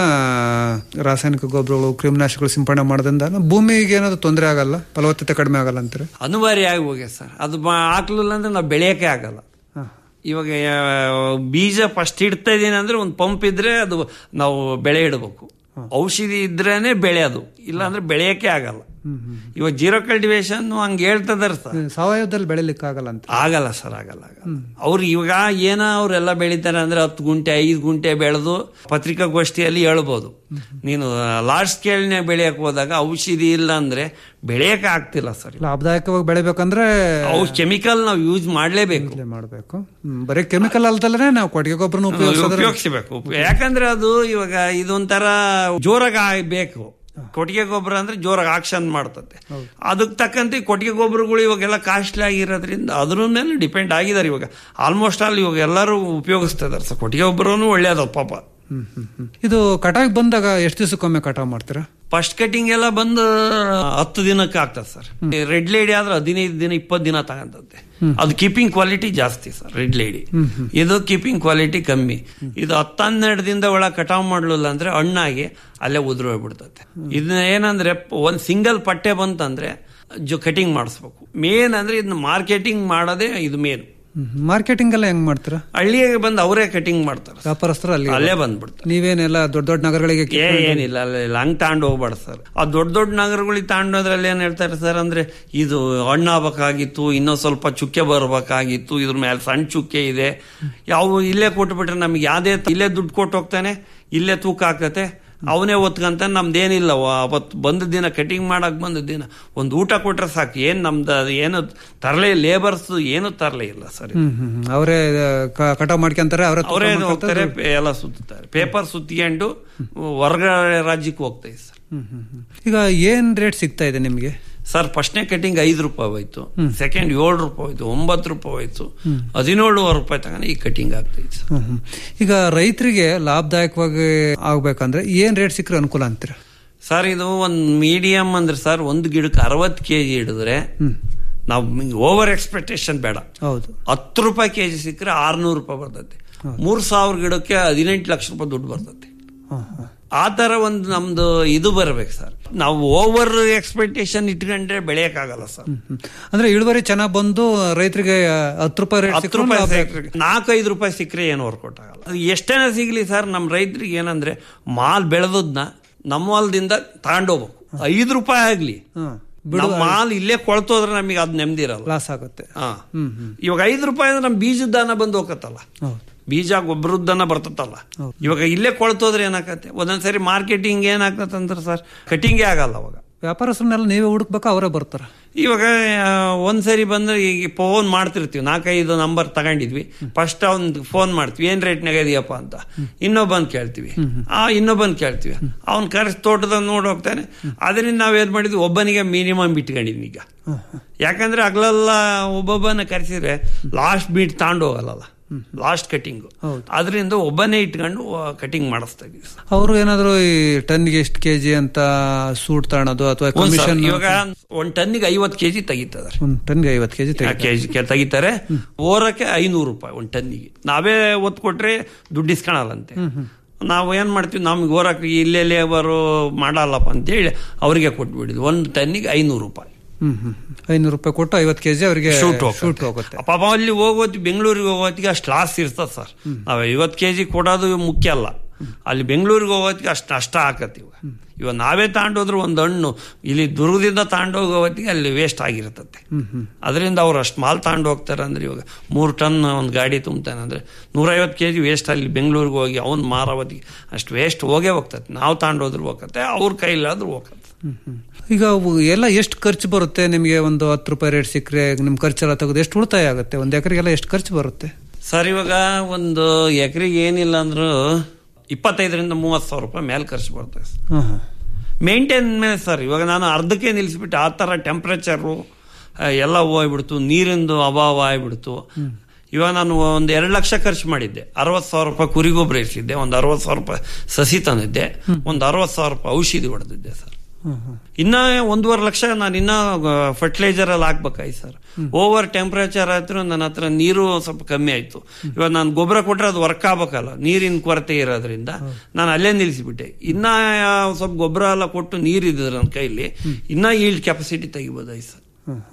ರಾಸಾಯನಿಕ ಗೊಬ್ಬರಗಳು ಕ್ರಿಮಿನಾಶಕಗಳು ಸಿಂಪಡಣೆ ಮಾಡೋದ್ರಿಂದ ಭೂಮಿಗೆ ಏನಾದ್ರು ತೊಂದರೆ ಆಗಲ್ಲ ಫಲವತ್ತತೆ ಕಡಿಮೆ ಆಗಲ್ಲ ಅಂತಾರೆ ಅನಿವಾರ್ಯ ಆಗಿ ಹೋಗ್ಯ ಸರ್ ಅದು ಬ- ಹಾಕ್ಲಿಲ್ಲ ಅಂದ್ರೆ ನಾವು ಬೆಳೆಯಕ್ಕೆ ಆಗಲ್ಲ ಇವಾಗ ಆ, ಬೀಜ ಫಸ್ಟ್ ಇಡ್ತಾ ಇದೀನಿ ಅಂದ್ರೆ ಒಂದು ಪಂಪ್ ಇದ್ರೆ ಅದು ನಾವು ಬೆಳೆ ಇಡಬೇಕು ಔಷಧಿ ಇದ್ರೇನೆ ಬೆಳೆ ಅದು ಇಲ್ಲ ಅಂದ್ರೆ ಬೆಳೆಯಕ್ಕೆ ಆಗಲ್ಲ ಇವಾಗ ಜೀರೋ ಕಲ್ಟಿವೇಶನ್ ಹಂಗೆ ಹೇಳ್ತದಾರ ಸರ್ ಸಾವಯವದಲ್ಲಿ ಬೆಳಿಲಿಕ್ಕೆ ಆಗಲ್ಲ ಅಂತ ಆಗಲ್ಲ ಸರ್ ಆಗಲ್ಲ ಆಗಲ್ಲ ಅವ್ರು ಇವಾಗ ಏನ ಅವರೆಲ್ಲ ಬೆಳಿತಾರೆ ಅಂದ್ರೆ ಹತ್ತು ಗುಂಟೆ ಐದು ಗುಂಟೆ ಬೆಳೆದು ಪತ್ರಿಕಾಗೋಷ್ಠಿಯಲ್ಲಿ ಹೇಳ್ಬೋದು ನೀನು ಲಾರ್ಜ್ ಸ್ಕೇಲ್ನೇ ಬೆಳೆಯಕ್ ಹೋದಾಗ ಔಷಧಿ ಇಲ್ಲ ಅಂದ್ರೆ ಬೆಳೆಯಕ್ಕೆ ಆಗ್ತಿಲ್ಲ ಸರ್ ಲಾಭದಾಯಕವಾಗಿ ಬೆಳಿಬೇಕಂದ್ರೆ ಅವು ಕೆಮಿಕಲ್ ನಾವು ಯೂಸ್ ಮಾಡ್ಲೇಬೇಕು ಮಾಡಬೇಕು ಬರೀ ಕೆಮಿಕಲ್ ಅಲ್ದಲ್ಲೇ ನಾವು ಕೊಟ್ಟಿಗೆ ಗೊಬ್ಬರನ ಉಪಯೋಗಿಸೋದ್ರೆ ಉಪಯೋಗಿಸಬೇಕು ಯಾಕಂದ್ರೆ ಅದು ಇವಾಗ ಇದೊಂಥರ ಜೋರಾಗಿ ಆಗ್ಬೇಕು ಕೊಟ್ಟಿಗೆ ಗೊಬ್ಬರ ಅಂದ್ರೆ ಜೋರಾಗಿ ಆಕ್ಷನ್ ಮಾಡ್ತದೆ ಅದಕ್ಕೆ ತಕ್ಕಂತೆ ಕೊಟ್ಟಿಗೆ ಗೊಬ್ಬರಗಳು ಇವಾಗೆಲ್ಲ ಕಾಸ್ಟ್ಲಿ ಆಗಿರೋದ್ರಿಂದ ಅದ್ರ ಮೇಲೆ ಡಿಪೆಂಡ್ ಆಗಿದ್ದಾರೆ ಇವಾಗ ಆಲ್ಮೋಸ್ಟ್ ಆಲ್ ಇವಾಗ ಎಲ್ಲರೂ ಉಪಯೋಗಿಸ್ತಾ ಇದಾರೆ ಸರ್ ಕೊಟ್ಟಿಗೆ ಗೊಬ್ಬರನು ಒಳ್ಳೇದು ಪಾಪ ಇದು ಕಟಾವ್ ಬಂದಾಗ ಎಷ್ಟು ದಿವಸಕ್ಕೊಮ್ಮೆ ಕಟಾವ್ ಮಾಡ್ತೀರಾ ಫಸ್ಟ್ ಕಟಿಂಗ್ ಎಲ್ಲ ಬಂದು ಹತ್ತು ದಿನಕ್ಕೆ ಆಗ್ತದೆ ಸರ್ ರೆಡ್ ಲೇಡಿ ಆದ್ರೆ ಹದಿನೈದು ದಿನ ಇಪ್ಪತ್ತು ದಿನ ತಗಂತದೆ ಅದು ಕೀಪಿಂಗ್ ಕ್ವಾಲಿಟಿ ಜಾಸ್ತಿ ಸರ್ ರೆಡ್ ಲೇಡಿ ಇದು ಕೀಪಿಂಗ್ ಕ್ವಾಲಿಟಿ ಕಮ್ಮಿ ಇದು ಹತ್ತನ್ನೆರಡು ದಿನದ ಒಳಗೆ ಕಟಾವ್ ಮಾಡಲಿಲ್ಲ ಅಂದ್ರೆ ಹಣ್ಣಾಗಿ ಅಲ್ಲೇ ಉದುರು ಹೋಗ್ಬಿಡ್ತದೆ ಇದನ್ನ ಏನಂದ್ರೆ ಒಂದ್ ಸಿಂಗಲ್ ಪಟ್ಟೆ ಬಂತಂದ್ರೆ ಜೊ ಕಟಿಂಗ್ ಮಾಡಿಸ್ಬೇಕು ಮೇನ್ ಅಂದ್ರೆ ಇದನ್ನ ಮಾರ್ಕೆಟಿಂಗ್ ಮಾಡೋದೇ ಇದು ಮೇನ್ ಮಾರ್ಕೆಟಿಂಗ್ ಎಲ್ಲ ಹೆಂಗ್ ಮಾಡ್ತೀರಾ ಹಳ್ಳಿಗೆ ಬಂದು ಅವರೇ ಕಟಿಂಗ್ ಮಾಡ್ತಾರೆ ವ್ಯಾಪಾರಸ್ಥರು ಅಲ್ಲಿ ಅಲ್ಲೇ ಬಂದ್ಬಿಡ್ತಾರೆ ನೀವೇನೆಲ್ಲ ದೊಡ್ಡ ದೊಡ್ಡ ನಗರಗಳಿಗೆ ಏ ಏನಿಲ್ಲ ಅಲ್ಲ ಹಂಗ್ ತಗೊಂಡು ಹೋಗ್ಬಾರ್ದು ಸರ್ ಆ ದೊಡ್ಡ ದೊಡ್ಡ ನಗರಗಳಿಗೆ ತಗೊಂಡೋದ್ರಲ್ಲಿ ಏನ್ ಹೇಳ್ತಾರೆ ಸರ್ ಅಂದ್ರೆ ಇದು ಹಣ್ಣಾಗಬೇಕಾಗಿತ್ತು ಇನ್ನೂ ಸ್ವಲ್ಪ ಚುಕ್ಕೆ ಬರಬೇಕಾಗಿತ್ತು ಇದ್ರ ಮೇಲೆ ಸಣ್ಣ ಚುಕ್ಕೆ ಇದೆ ಯಾವ ಇಲ್ಲೇ ಕೊಟ್ಬಿಟ್ರೆ ನಮ್ಗೆ ಯಾವ್ದೇ ತ- ಇಲ್ಲೇ ದುಡ್ಡು ಕೊಟ್ಟು ಹೋಗ್ತಾನೆ ಇಲ್ಲೇ ತೂಕ ಆಗ್ತತೆ ಅವನೇ ಒತ್ಕಂತ ನಮ್ದೇನಿಲ್ಲ ಅವತ್ತು ಬಂದ ದಿನ ಕಟಿಂಗ್ ಮಾಡಕ್ ಬಂದ ದಿನ ಒಂದು ಊಟ ಕೊಟ್ರೆ ಸಾಕು ಏನ್ ನಮ್ದು ಅದು ಏನು ತರಲೇ ಲೇಬರ್ಸ್ ಏನು ತರಲೇ ಇಲ್ಲ ಸರ್ ಹ್ಮ್ ಹ್ಮ್ ಹ್ಮ್. ಅವರೇ ಕ- ಕಟಾವ್ ಮಾಡ್ಕೊಂತಾರೆ ಅವರೇ ತೂಕ ಅವರೇ ಮಾಡ್ಕೊಂತಾರೆ, ಹೋಗ್ತಾರೆ ದುಡ್ಡು- ಪೇ- ಎಲ್ಲ ಸುತ್ತಾರೆ ಪೇಪರ್ ಸುತ್ತಿಕೊಂಡು ಹೊರಗಡೆ ರಾಜ್ಯಕ್ಕೆ ಹೋಗ್ತಾ ಇದೆ ಸರ್ ಹ್ಮ್ ಹ್ಮ್ ಹ್ಮ್. ಈಗ ಏನ್ ರೇಟ್ ಸಿಗ್ತಾ ಇದೆ ನಿಮ್ಗೆ ಸರ್ ಫಸ್ಟ್ನೇ ಕಟಿಂಗ್ ಐದು ರೂಪಾಯಿ ಹೋಯ್ತು ಸೆಕೆಂಡ್ ಏಳು ರೂಪಾಯಿ ಹೋಯ್ತು ಒಂಬತ್ತು ರೂಪಾಯಿ ಹೋಯ್ತು ಹದಿನೇಳುವರೆ ರೂಪಾಯಿ ತಗೊಂಡು ಈ ಕಟಿಂಗ್ ಆಗ್ತೈತೆ ಸರ್ ಹ್ಮ್ ಹ್ಮ್. ಈಗ ರೈತರಿಗೆ ಲಾಭದಾಯಕವಾಗಿ ಆಗ್ಬೇಕಂದ್ರೆ ಏನ್ ರೇಟ್ ಸಿಕ್ಕರೆ ಅನುಕೂಲ ಅಂತೀರಾ ಸರ್ ಇದು ಒಂದು ಮೀಡಿಯಂ ಅಂದ್ರೆ ಸರ್ ಒಂದು ಗಿಡಕ್ಕೆ ಅರವತ್ತು ಕೆ ಜಿ ಹಿಡಿದ್ರೆ ನಾವು ಓವರ್ ಎಕ್ಸ್ಪೆಕ್ಟೇಷನ್ ಬೇಡ ಹೌದು ಹತ್ತು ರೂಪಾಯಿ ಕೆ ಜಿ ಸಿಕ್ಕರೆ ಆರ್ನೂರು ರೂಪಾಯಿ ಬರ್ತೈತೆ ಮೂರ್ ಸಾವಿರ ಗಿಡಕ್ಕೆ ಹದಿನೆಂಟು ಲಕ್ಷ ರೂಪಾಯಿ ದುಡ್ಡು ಬರ್ತೈತೆ ಆ ತರ ಒಂದು ನಮ್ದು ಇದು ಬರ್ಬೇಕು ಸರ್ ನಾವು ಓವರ್ ಎಕ್ಸ್ಪೆಕ್ಟೇಷನ್ ಇಟ್ಕೊಂಡ್ರೆ ಬೆಳೆಯಕ್ಕಾಗಲ್ಲ ಸರ್ ಅಂದ್ರೆ ಇಳುವರಿ ಚೆನ್ನಾಗ್ ಬಂದು ರೈತರಿಗೆ ಹತ್ತು ರೂಪಾಯಿ ರೇಟ್ ಹತ್ತು ರೂಪಾಯಿ ಸಿಕ್ಕರೆ ನಾಲ್ಕೈದು ರೂಪಾಯಿ ಸಿಕ್ಕರೆ ಏನು ವರ್ಕೌಟ್ ಆಗಲ್ಲ ಅದು ಎಷ್ಟೇನ ಸಿಗ್ಲಿ ಸರ್ ನಮ್ಮ ರೈತರಿಗೆ ಏನಂದ್ರೆ ಮಾಲ್ ಬೆಳೆದದ್ನ ನಮ್ಮ ಹೊಲದಿಂದ ತಗೊಂಡೋಗ್ಬೇಕು ಐದು ರೂಪಾಯಿ ಆಗ್ಲಿ ನಮ್ಮ ಮಾಲ್ ಇಲ್ಲೇ ಕೊಳ್ತೋದ್ರೆ ನಮಗೆ ಅದು ನೆಮ್ಮದಿ ಇರಲ್ಲ ಲಾಸ್ ಆಗುತ್ತೆ ಹಾ ಇವಾಗ ಐದು ರೂಪಾಯಿ ಅಂದ್ರೆ ನಮ್ಮ ಬೀಜದ ದನ ಬಂದು ಹೋಗತ್ತಲ್ಲ ಬೀಜ ಗೊಬ್ಬರದ ದನ ಬರ್ತತ್ತಲ್ಲ ಇವಾಗ ಇಲ್ಲೇ ಕೊಳ್ತೋದ್ರೆ ಏನಾಗತ್ತೆ ಒಂದೊಂದ್ಸರಿ ಮಾರ್ಕೆಟಿಂಗ್ ಏನಾಗ್ತದಂದ್ರೆ ಸರ್ ಕಟಿಂಗೇ ಆಗಲ್ಲ ಅವಾಗ ವ್ಯಾಪಾರಸ್ಥರನ್ನೆಲ್ಲ ನೀವೇ ಹುಡುಕ್ಬೇಕಾ ಅವರೇ ಬರ್ತಾರ ಇವಾಗ ಆ, ಒಂದ್ಸರಿ ಬಂದ್ರೆ ಈಗ ಫೋನ್ ಮಾಡ್ತಿರ್ತೀವಿ ನಾಲ್ಕೈದು ನಂಬರ್ ತಗೊಂಡಿದ್ವಿ ಫಸ್ಟ್ ಅವ್ನ್ ಫೋನ್ ಮಾಡ್ತೀವಿ ಏನ್ ರೇಟ್ನಾಗ ಇದೆಯಪ್ಪ ಅಂತ ಇನ್ನೊಬ್ಬನ್ ಕೇಳ್ತೀವಿ ಆ ಇನ್ನೊಬ್ಬನ್ ಕೇಳ್ತೀವಿ ಅವ್ನ್ ಕರೆಸ್ ತೋಟದ ನೋಡಿ ಹೋಗ್ತಾನೆ ಅದರಿಂದ ನಾವೇನ್ ಮಾಡಿದ್ವಿ ಒಬ್ಬನಿಗೆ ಮಿನಿಮಮ್ ಇಟ್ಕೊಂಡಿದ್ವಿ ಈಗ ಯಾಕಂದ್ರೆ ಹಗಲೆಲ್ಲ ಒಬ್ಬೊಬ್ಬನ ಕರೆಸಿದ್ರೆ ಲಾಸ್ಟ್ ಬೀಟ್ ತಗೊಂಡು ಹೋಗಲ್ಲ ಲಾಸ್ಟ್ ಕಟಿಂಗ್ ಅದರಿಂದ ಒಬ್ಬನೇ ಇಟ್ಕೊಂಡು ಕಟಿಂಗ್ ಮಾಡಿಸ್ತಾ ಇದೀವಿ ಅವರು ಏನಾದ್ರು ಈ ಟನ್ಗೆ ಎಷ್ಟು ಕೆಜಿ ಅಂತ ಸೂಟ್ ತಗೊಳೋದು ಅಥವಾ ಒಂದ್ ಸಾವಿರ- ಕಮಿಷನ್ ಇವಾಗ ಒಂದ್ ಟನ್ನಿಗೆ ಐವತ್ತು ಕೆಜಿ ತೆಗಿತದಾರೆ ಒಂದ್ ಟನ್ಗೆ ಐವತ್ತು ಕೆಜಿ ಕೆಜಿ ತೆಗಿತಾರೆ ಓರಕ್ಕೆ ಐನೂರು ರೂಪಾಯಿ ಒಂದು ಟನ್ನಿಗೆ ನಾವೇ ಒತ್ತು ಕೊಟ್ರೆ ದುಡ್ಡು ಇಸ್ಕೊಳಲ್ಲಂತೆ ನಾವು ಏನ್ ಮಾಡ್ತೀವಿ ನಮ್ಗೆ ಓರಕ್ಕೆ ಇಲ್ಲೇ ಲೇಬರು ಮಾಡಲ್ಲಪ್ಪ ಅಂತೇಳಿ ಅವರಿಗೆ ಕೊಟ್ಬಿಡಿದ್ವಿ ಒಂದು ಟನ್ನಿಗೆ ಐನೂರು ರೂಪಾಯಿ ಹ್ಮ್ ಹ್ಮ್ ಐನೂರು ರೂಪಾಯಿ ಕೊಟ್ಟು ಐವತ್ತು ಕೆಜಿ ಅವರಿಗೆ ಶೂಟ್ ಶೂಟ್ ಹೋಗುತ್ತೆ ಪಾಪ ಅಲ್ಲಿ ಹೋಗೋತಿ ಬೆಂಗಳೂರಿಗೆ ಹೋಗೋತ್ತಿಗೆ ಅಷ್ಟು ಲಾಸ್ ಇರ್ತದೆ ಸರ್ ನಾವು ಐವತ್ತು ಕೆ ಜಿ ಕೊಡೋದು ಮುಖ್ಯ ಅಲ್ಲ ಅಲ್ಲಿ ಬೆಂಗಳೂರಿಗೆ ಹೋಗೋತ್ತಿಗೆ ಅಷ್ಟು ನಷ್ಟ ಆಕತಿ ಇವಾಗ ಇವಾಗ ನಾವೇ ತಗೊಂಡೋದ್ರೆ ಒಂದು ಹಣ್ಣು ಇಲ್ಲಿ ದುರ್ಗದಿಂದ ತಗೊಂಡೋಗೋ ಹೊತ್ತಿಗೆ ಅಲ್ಲಿ ವೇಸ್ಟ್ ಆಗಿರ್ತದೆ ಹ್ಮ್ ಹ್ಮ್ ಅದರಿಂದ ಅವ್ರು ಅಷ್ಟು ಮಾಲ್ ತಗೊಂಡು ಹೋಗ್ತಾರೆ ಅಂದ್ರೆ ಇವಾಗ ಮೂರು ಟನ್ ಒಂದು ಗಾಡಿ ತುಂಬ್ತಾನೆ ಅಂದ್ರೆ ನೂರೈವತ್ತು ಕೆ ಜಿ ವೇಸ್ಟ್ ಅಲ್ಲಿ ಬೆಂಗಳೂರಿಗೆ ಹೋಗಿ ಅವ್ನು ಮಾರಾವತಿಗೆ ಅಷ್ಟು ವೇಸ್ಟ್ ಹೋಗೇ ಹೋಗ್ತದೆ ನಾವು ತಗೊಂಡೋದ್ರು ಹೋಗತ್ತೆ ಅವ್ರ ಕೈಲಾದ್ರೂ ಹೋಗತ್ತೆ ಹ್ಮ್ ಹ್ಮ್. ಈಗ ಅವು ಎಲ್ಲ ಎಷ್ಟು ಖರ್ಚು ಬರುತ್ತೆ ನಿಮಗೆ ಒಂದು ಹತ್ತು ರೂಪಾಯಿ ರೇಟ್ ಸಿಕ್ಕರೆ ನಿಮ್ ಖರ್ಚೆಲ್ಲ ತೆಗೆದು ಎಷ್ಟು ಉಳಿತಾಯ ಆಗುತ್ತೆ ಒಂದು ಎಕರೆಗೆಲ್ಲ ಎಷ್ಟು ಖರ್ಚು ಬರುತ್ತೆ ಸರ್ ಇವಾಗ ಒಂದು ಎಕರೆಗೆ ಏನಿಲ್ಲ ಅಂದ್ರೂ ಇಪ್ಪತ್ತೈದರಿಂದ ಮೂವತ್ತು ಸಾವಿರ ರೂಪಾಯಿ ಮೇಲೆ ಖರ್ಚು ಬರ್ತದೆ ಸರ್. ಹಾ ಹಾ ಮೇಂಟೈನ್ ಮೇಲೆ ಸರ್ ಇವಾಗ ನಾನು ಅರ್ಧಕ್ಕೆ ನಿಲ್ಲಿಸ್ಬಿಟ್ಟು ಆ ಥರ ಟೆಂಪ್ರೇಚರು ಎಲ್ಲ ಹೋಗ್ಬಿಡ್ತು ನೀರಿಂದು ಅಭಾವ ಆಗ್ಬಿಡ್ತು ಇವಾಗ ನಾನು ಒಂದು ಎರಡು ಲಕ್ಷ ಖರ್ಚು ಮಾಡಿದ್ದೆ ಅರವತ್ತು ಸಾವಿರ ರೂಪಾಯಿ ಕುರಿ ಗೊಬ್ಬರ ಇರಿಸಿದ್ದೆ ಒಂದು ಅರವತ್ತು ಸಾವಿರ ರೂಪಾಯಿ ಸಸಿ ತಂದಿದ್ದೆ ಒಂದು ಅರವತ್ತು ಸಾವಿರ ರೂಪಾಯಿ ಔಷಧಿ ಹೊಡೆದಿದ್ದೆ ಸರ್ ಹ್ಮ್ ಹ್ಮ್ ಇನ್ನ ಒಂದೂವರೆ ಲಕ್ಷ ನಾನು ಇನ್ನ ಫರ್ಟಿಲೈಸರ್ ಅಲ್ಲಿ ಹಾಕ್ಬೇಕಾಯ್ತು ಸರ್ ಓವರ್ ಟೆಂಪರೇಚರ್ ಆಯ್ತು ನನ್ನ ಹತ್ರ ನೀರು ಸ್ವಲ್ಪ ಕಮ್ಮಿ ಆಯ್ತು ಇವಾಗ ನಾನು ಗೊಬ್ಬರ ಕೊಟ್ರೆ ಅದು ವರ್ಕ್ ಆಗ್ಬೇಕಲ್ಲ ನೀರಿನ ಕೊರತೆ ಇರೋದ್ರಿಂದ ನಾನು ಅಲ್ಲೇ ನಿಲ್ಲಿಸಿಬಿಟ್ಟೆ ಇನ್ನ ಸ್ವಲ್ಪ ಗೊಬ್ಬರ ಎಲ್ಲ ಕೊಟ್ಟು ನೀರು ಇದ್ರೆ ನನ್ನ ಕೈಲಿ ಇನ್ನ ಈಲ್ಡ್ ಕೆಪಾಸಿಟಿ ತೆಗಿಬೋದಾಯ್ತು ಸರ್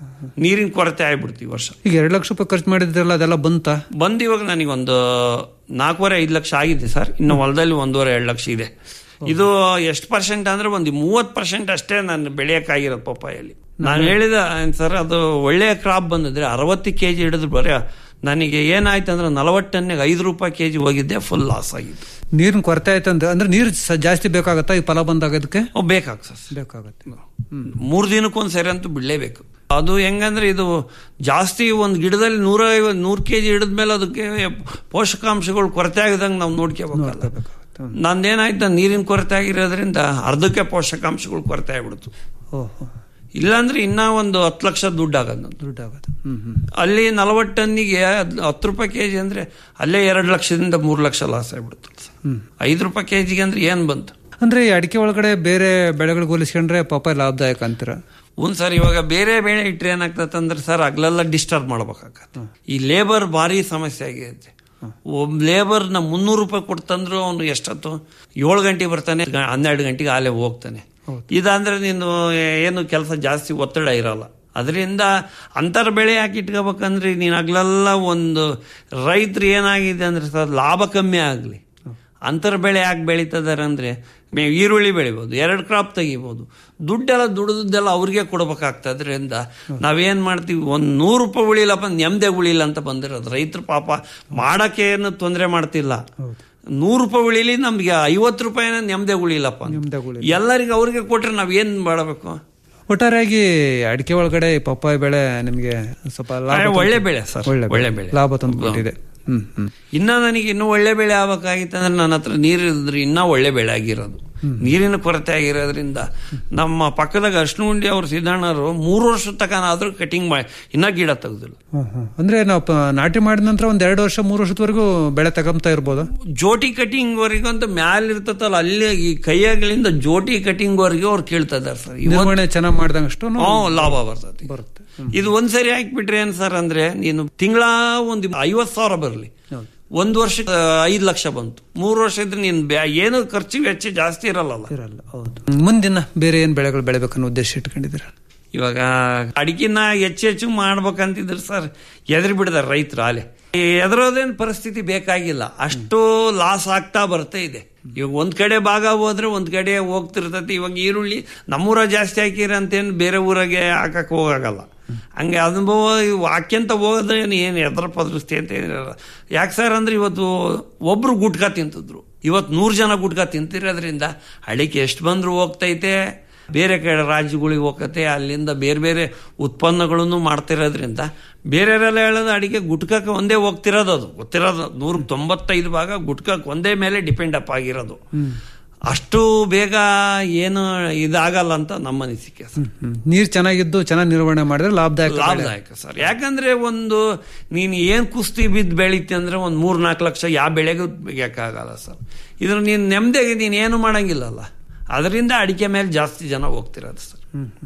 ನೀರಿನ ಕೊರತೆ ಆಗ್ಬಿಡ್ತು ಈ ವರ್ಷ ಈಗ ಎರಡು ಲಕ್ಷ ರೂಪಾಯಿ ಖರ್ಚು ಮಾಡಿದ್ರಲ್ಲ ಅದೆಲ್ಲ ಬಂತಾ ಬಂದು ಇವಾಗ ನನಗೊಂದು ನಾಲ್ಕೂವರೆ ಐದು ಲಕ್ಷ ಆಗಿದೆ ಸರ್ ಇನ್ನು ಹೊಲದಲ್ಲಿ ಒಂದೂವರೆ ಎರಡು ಲಕ್ಷ ಇದೆ ಇದು ಎಷ್ಟು ಪರ್ಸೆಂಟ್ ಅಂದ್ರೆ ಒಂದು ಮೂವತ್ತು ಪರ್ಸೆಂಟ್ ಅಷ್ಟೇ ನಾನು ಬೆಳೆಯಕ್ಕಾಗಿರೋದು ಪಪ್ಪಾಯಲ್ಲಿ ನಾನು ಹೇಳಿದ ಸರ್ ಅದು ಒಳ್ಳೆಯ ಕ್ರಾಪ್ ಬಂದಿದ್ರೆ ಅರವತ್ತು ಕೆ ಜಿ ಹಿಡಿದು ಬರೀ ನನಗೆ ಏನಾಯ್ತು ಅಂದ್ರೆ ನಲವತ್ತು ಟನ್ನಿಗೆ ಐದು ರೂಪಾಯಿ ಕೆ ಜಿ ಹೋಗಿದ್ದೆ ಫುಲ್ ಲಾಸ್ ಆಗಿತ್ತು ನೀರಿನ ಕೊರತೆ ಆಯ್ತು ಅಂದ್ರೆ ಅಂದ್ರೆ ನೀರು ಸ- ಜಾಸ್ತಿ ಬೇಕಾಗತ್ತಾ ಈ ಫಲ ಬಂದಾಗ ಅದಕ್ಕೆ ಬೇಕಾಗ್ತದೆ ಸರ್ ಬೇಕಾಗತ್ತೆ ಮೂರು ದಿನಕ್ಕೊಂದು ಸರಿ ಅಂತೂ ಬಿಡಲೇಬೇಕು ಅದು ಹೆಂಗಂದ್ರೆ ಇದು ಜಾಸ್ತಿ ಒಂದು ಗಿಡದಲ್ಲಿ ನೂರ ಐವತ್ತು ನೂರು ಕೆ ಜಿ ಹಿಡಿದ್ಮೇಲೆ ಅದಕ್ಕೆ ಪೋಷಕಾಂಶಗಳು ಕೊರತೆ ಆಗದಂಗೆ ನಾವು ನೋಡ್ಕೋಬೇಕಲ್ಲ ನಂದೇನಾಯ್ತು ನೀರಿನ ಕೊರತೆ ಆಗಿರೋದ್ರಿಂದ ಅರ್ಧಕ್ಕೆ ಪೋಷಕಾಂಶಗಳು ಕೊರತೆ ಆಗ್ಬಿಡ್ತು ಓಹೋ ಇಲ್ಲಾಂದ್ರೆ ಇನ್ನ ಒಂದು ಹತ್ತು ಲಕ್ಷ ದುಡ್ಡು ಆಗೋದು ನಂದು ದುಡ್ಡು ಆಗುತ್ತೆ ಹ್ಮ್ ಹ್ಮ್ ಅಲ್ಲಿ ನಲವತ್ತು ಟನ್ನಿಗೆ ಹದ್- ಹತ್ತು ರೂಪಾಯಿ ಕೆ ಜಿ ಅಂದ್ರೆ ಅಲ್ಲೇ ಎರಡು ಲಕ್ಷದಿಂದ ಮೂರು ಲಕ್ಷ ಲಾಸ್ ಆಗ್ಬಿಡುತ್ತೆ ಹ್ಮ್ ಐದು ರೂಪಾಯಿ ಕೆ ಜಿಗೆ ಅಂದ್ರೆ ಏನ್ ಬಂತು ಅಂದ್ರೆ ಈ ಅಡಿಕೆ ಒಳಗಡೆ ಬೇರೆ ಬೆಳೆಗಳಿಗೆ ಹೋಲಿಸ್ಕೊಂಡ್ರೆ ಪಾಪ ಲಾಭದಾಯಕ ಅಂತೀರ ಒಂದ್ ಸರ್ ಇವಾಗ ಬೇರೆ ಬೆಳೆ ಇಟ್ರೆ ಏನಾಗ್ತದೆ ಅಂದ್ರೆ ಸರ್ ಹಗ್ಲೆಲ್ಲ ಡಿಸ್ಟರ್ಬ್ ಮಾಡ್ಬೇಕಾಗತ್ತೆ ಈ ಲೇಬರ್ ಭಾರಿ ಸಮಸ್ಯೆ ಆಗೈತೆ ಒಬ್ಬ ಲೇಬರ್ನ ಮುನ್ನೂರು ರೂಪಾಯಿ ಕೊಟ್ಟು ತಂದ್ರು ಅವನು ಎಷ್ಟೊತ್ತು ಏಳು ಗಂಟೆಗೆ ಬರ್ತಾನೆ ಗ- ಹನ್ನೆರಡು ಗಂಟೆಗೆ ಆಲೆ ಹೋಗ್ತಾನೆ ಇದಂದ್ರೆ ನೀನು ಏನು ಕೆಲಸ ಜಾಸ್ತಿ ಒತ್ತಡ ಇರಲ್ಲ ಅದರಿಂದ ಅಂತರ ಬೆಳೆ ಯಾಕೆ ಇಟ್ಕೋಬೇಕಂದ್ರೆ ನೀನು ಹಗ್ಲೆಲ್ಲ ಒಂದು ರೈತರು ಏನಾಗಿದೆ ಅಂದ್ರೆ ಸರ್ ಲಾಭ ಕಮ್ಮಿ ಆಗಲಿ ಅಂತರ ಬೆಳೆ ಯಾಕೆ ಬೆಳೀತದಾರೆ ಅಂದ್ರೆ ಮೇ- ಈರುಳ್ಳಿ ಬೆಳಿಬೋದು ಎರಡು ಕ್ರಾಪ್ ತೆಗಿಬೋದು ದುಡ್ಡೆಲ್ಲ ದುಡ್ದದ್ದೆಲ್ಲ ಅವ್ರಿಗೆ ಕೊಡ್ಬೇಕಾಗ್ತದ್ರಿಂದ ನಾವೇನ್ ಮಾಡ್ತೀವಿ ಒಂದ್ ನೂರು ರೂಪಾಯಿ ಉಳಿಲಪ್ಪ ನೆಮ್ಮದಿ ಉಳಿಲ್ಲ ಅಂತ ಬಂದಿರೋದು ರೈತರು ಪಾಪ ಮಾಡಕ್ಕೆ ಏನು ತೊಂದರೆ ಮಾಡ್ತಿಲ್ಲ ನೂರು ರೂಪಾಯಿ ಉಳಿಲಿ ನಮ್ಗೆ ಐವತ್ತು ರೂಪಾಯಿನ ನೆಮ್ಮದಿ ಉಳಿಲಪ್ಪ ಅಂತ. ಎಲ್ಲರಿಗೂ ಅವ್ರಿಗೆ ಕೊಟ್ರೆ ನಾವ್ ಏನ್ ಮಾಡಬೇಕು ಒಟ್ಟಾರೆಯಾಗಿ ಅಡಿಕೆ ಒಳಗಡೆ ಈ ಪಪ್ಪಾಯ ಬೆಳೆ ನಿಮ್ಗೆ ಸ್ವಲ್ಪ ಲಾಭ ಆ, ತಂದು- ಒಳ್ಳೆ ಬೆಳೆ ಸರ್, ಒಳ್ಳೆ ಒಳ್ಳೆ ಬೆಳೆ. ಲಾಭ ತಂದು ಕೊಟ್ಟಿದೆ ಹ್ಮ್ ಹ್ಮ್ ಇನ್ನ ನನಗೆ ಇನ್ನೂ ಒಳ್ಳೆ ಬೆಳೆ ಆಗ್ಬೇಕಾಗಿತ್ತಂದ್ರೆ ನನ್ನ ಹತ್ರ ನೀರು ಇದ್ರೆ ಇನ್ನೂ ಒಳ್ಳೆ ಬೆಳೆ ಆಗಿರೋದು ನೀರಿನ ಕೊರತೆ ಆಗಿರೋದ್ರಿಂದ ನಮ್ಮ ಪಕ್ಕದಾಗ ಅರ್ಶನಗುಂಡಿ ಅವ್ರ ಸಿದ್ದಣ್ಣರು ಮೂರು ವರ್ಷದ ತಕನಾದ್ರೂ ಕಟಿಂಗ್ ಮಾಡಿ ಇನ್ನ ಗಿಡ ತೆಗ್ದಿಲ್ಲ ಹ್ಮ್, ಹ್ಮ್. ಅಂದ್ರೆ ನಾವು ಪ- ನಾಟಿ ಮಾಡಿದ ನಂತರ ಒಂದ್ ಎರಡು ವರ್ಷ ಮೂರು ವರ್ಷದವರೆಗೂ ಬೆಳೆ ತಗೊಂತಾ ಇರ್ಬೋದು ಜೋಟಿ ಕಟಿಂಗ್ ವರೆಗೂ ಅಂತ ಮ್ಯಾಲ ಇರ್ತತಲ್ಲ ಅಲ್ಲಿ ಈ ಕೈಯಾಗಳಿಂದ ಜೋಟಿ ಕಟಿಂಗ್ ವರೆಗೂ ಅವ್ರು ಕೇಳ್ತಾ ಇದಾರೆ ಸರ್ ಇವತ್ತು ನಿರ್ವಹಣೆ ಚೆನ್ನಾಗಿ ಮಾಡ್ದಂಗಷ್ಟು ಹ್ಮ್, ಲಾಭ ಬರ್ತದೆ ಬರುತ್ತೆ ಇದು ಒಂದ್ಸರಿ ಹಾಕ್ಬಿಟ್ರೆ ಏನ್ ಸರ್ ಅಂದ್ರೆ ನೀನು ತಿಂಗಳ ಒಂದು ಐವತ್ ಸಾವಿರ ಬರಲಿ ಒಂದು ವರ್ಷಕ್ಕೆ ಐದು ಲಕ್ಷ ಬಂತು ಮೂರು ವರ್ಷ ಇದ್ರೆ ನೀನ್ ಬ್ಯಾ- ಏನು ಖರ್ಚು ವೆಚ್ಚ ಜಾಸ್ತಿ ಇರಲ್ಲ ಇರಲ್ಲ ಹೌದು ಮುಂದಿನ ಬೇರೆ ಏನ್ ಬೆಳೆಗಳು ಬೆಳಿಬೇಕನ್ನೋ ಉದ್ದೇಶ ಇಟ್ಕೊಂಡಿದ್ದೀರಾ ಇವಾಗ ಅಡಿಕೆನ ಹೆಚ್ಚು ಹೆಚ್ಚು ಮಾಡ್ಬೇಕಂತಿದ್ರು ಸರ್ ಎದುರು ಬಿಡಿದಾರೆ ರೈತರು ಆಲೆ ಎದುರೋದೇನು ಪರಿಸ್ಥಿತಿ ಬೇಕಾಗಿಲ್ಲ ಅಷ್ಟು ಲಾಸ್ ಆಗ್ತಾ ಬರ್ತಾ ಇದೆ ಇವಾಗ ಒಂದ್ ಕಡೆ ಭಾಗ ಹೋದ್ರೆ ಒಂದ್ ಕಡೆ ಹೋಗ್ತಿರ್ತೈತಿ ಇವಾಗ ಈರುಳ್ಳಿ ನಮ್ಮೂರ ಜಾಸ್ತಿ ಹಾಕಿರ ಅಂತೇನು ಬೇರೆ ಊರಾಗೆ ಹಾಕಕ್ ಹೋಗಲ್ಲ ಹಂಗೆ ಅನುಭವ ಇವು ಹಾಕ್ಯಂತ ಹೋಗೋದ್ರೆ ಏನು ಎದ್ರ ಪದರಿಸ್ತಿ ಅಂತ ಏನಿರಲ್ಲ ಯಾಕೆ ಸರ್ ಅಂದ್ರೆ ಇವತ್ತು ಒಬ್ರು ಗುಟ್ಕಾ ತಿಂತಿದ್ರು ಇವತ್ತು ನೂರು ಜನ ಗುಟ್ಕಾ ತಿಂತಿರೋದ್ರಿಂದ ಅಡಿಕೆ ಎಷ್ಟು ಬಂದ್ರು ಹೋಗ್ತೈತೆ ಬೇರೆ ಕಡೆ ರಾಜ್ಯಗಳಿಗೆ ಹೋಗತ್ತೆ ಅಲ್ಲಿಂದ ಬೇರೆ ಬೇರೆ ಉತ್ಪನ್ನಗಳನ್ನು ಮಾಡ್ತಿರೋದ್ರಿಂದ ಬೇರೆಯವರೆಲ್ಲ ಹೇಳೋದು ಅಡಿಗೆ ಗುಟ್ಕಕ್ಕೆ ಒಂದೇ ಹೋಗ್ತಿರೋದು ಅದು ಗೊತ್ತಿರೋದು ನೂರ ತೊಂಬತ್ತೈದು ಭಾಗ ಗುಟ್ಕಕ್ಕೆ ಒಂದೇ ಮೇಲೆ ಡಿಪೆಂಡ್ ಅಪ್ ಆಗಿರೋದು ಅಷ್ಟು ಬೇಗ ಏನು ಇದಾಗಲ್ಲ ಅಂತ ನಮ್ಮ ಅನಿಸಿಕೆ ಸರ್ ನೀರ್ ಚೆನ್ನಾಗಿದ್ದು ಚೆನ್ನಾಗಿ ನಿರ್ವಹಣೆ ಮಾಡಿದ್ರೆ ಲಾಭದಾಯಕ ಬೆಳೆ. ಲಾಭದಾಯಕ ಸರ್ ಯಾಕಂದ್ರೆ ಒಂದು ನೀನು ಏನ್ ಕುಸ್ತಿ ಬಿದ್ದು ಬೆಳೀತಿ ಅಂದ್ರೆ ಒಂದು ಮೂರ್ ನಾಲ್ಕು ಲಕ್ಷ ಯಾವ ಬೆಳೆಗೂ ಬೆಳೆಯಕ್ಕಾಗಲ್ಲ ಸರ್ ಇದ್ರ ನೀನು ನೆಮ್ಮದಿಯಾಗಿ ನೀನು ಏನು ಮಾಡಂಗಿಲ್ಲಲ್ಲ ಅದರಿಂದ ಅಡಿಕೆ ಮೇಲೆ ಜಾಸ್ತಿ ಜನ ಹೋಗ್ತಿರೋದು ಸರ್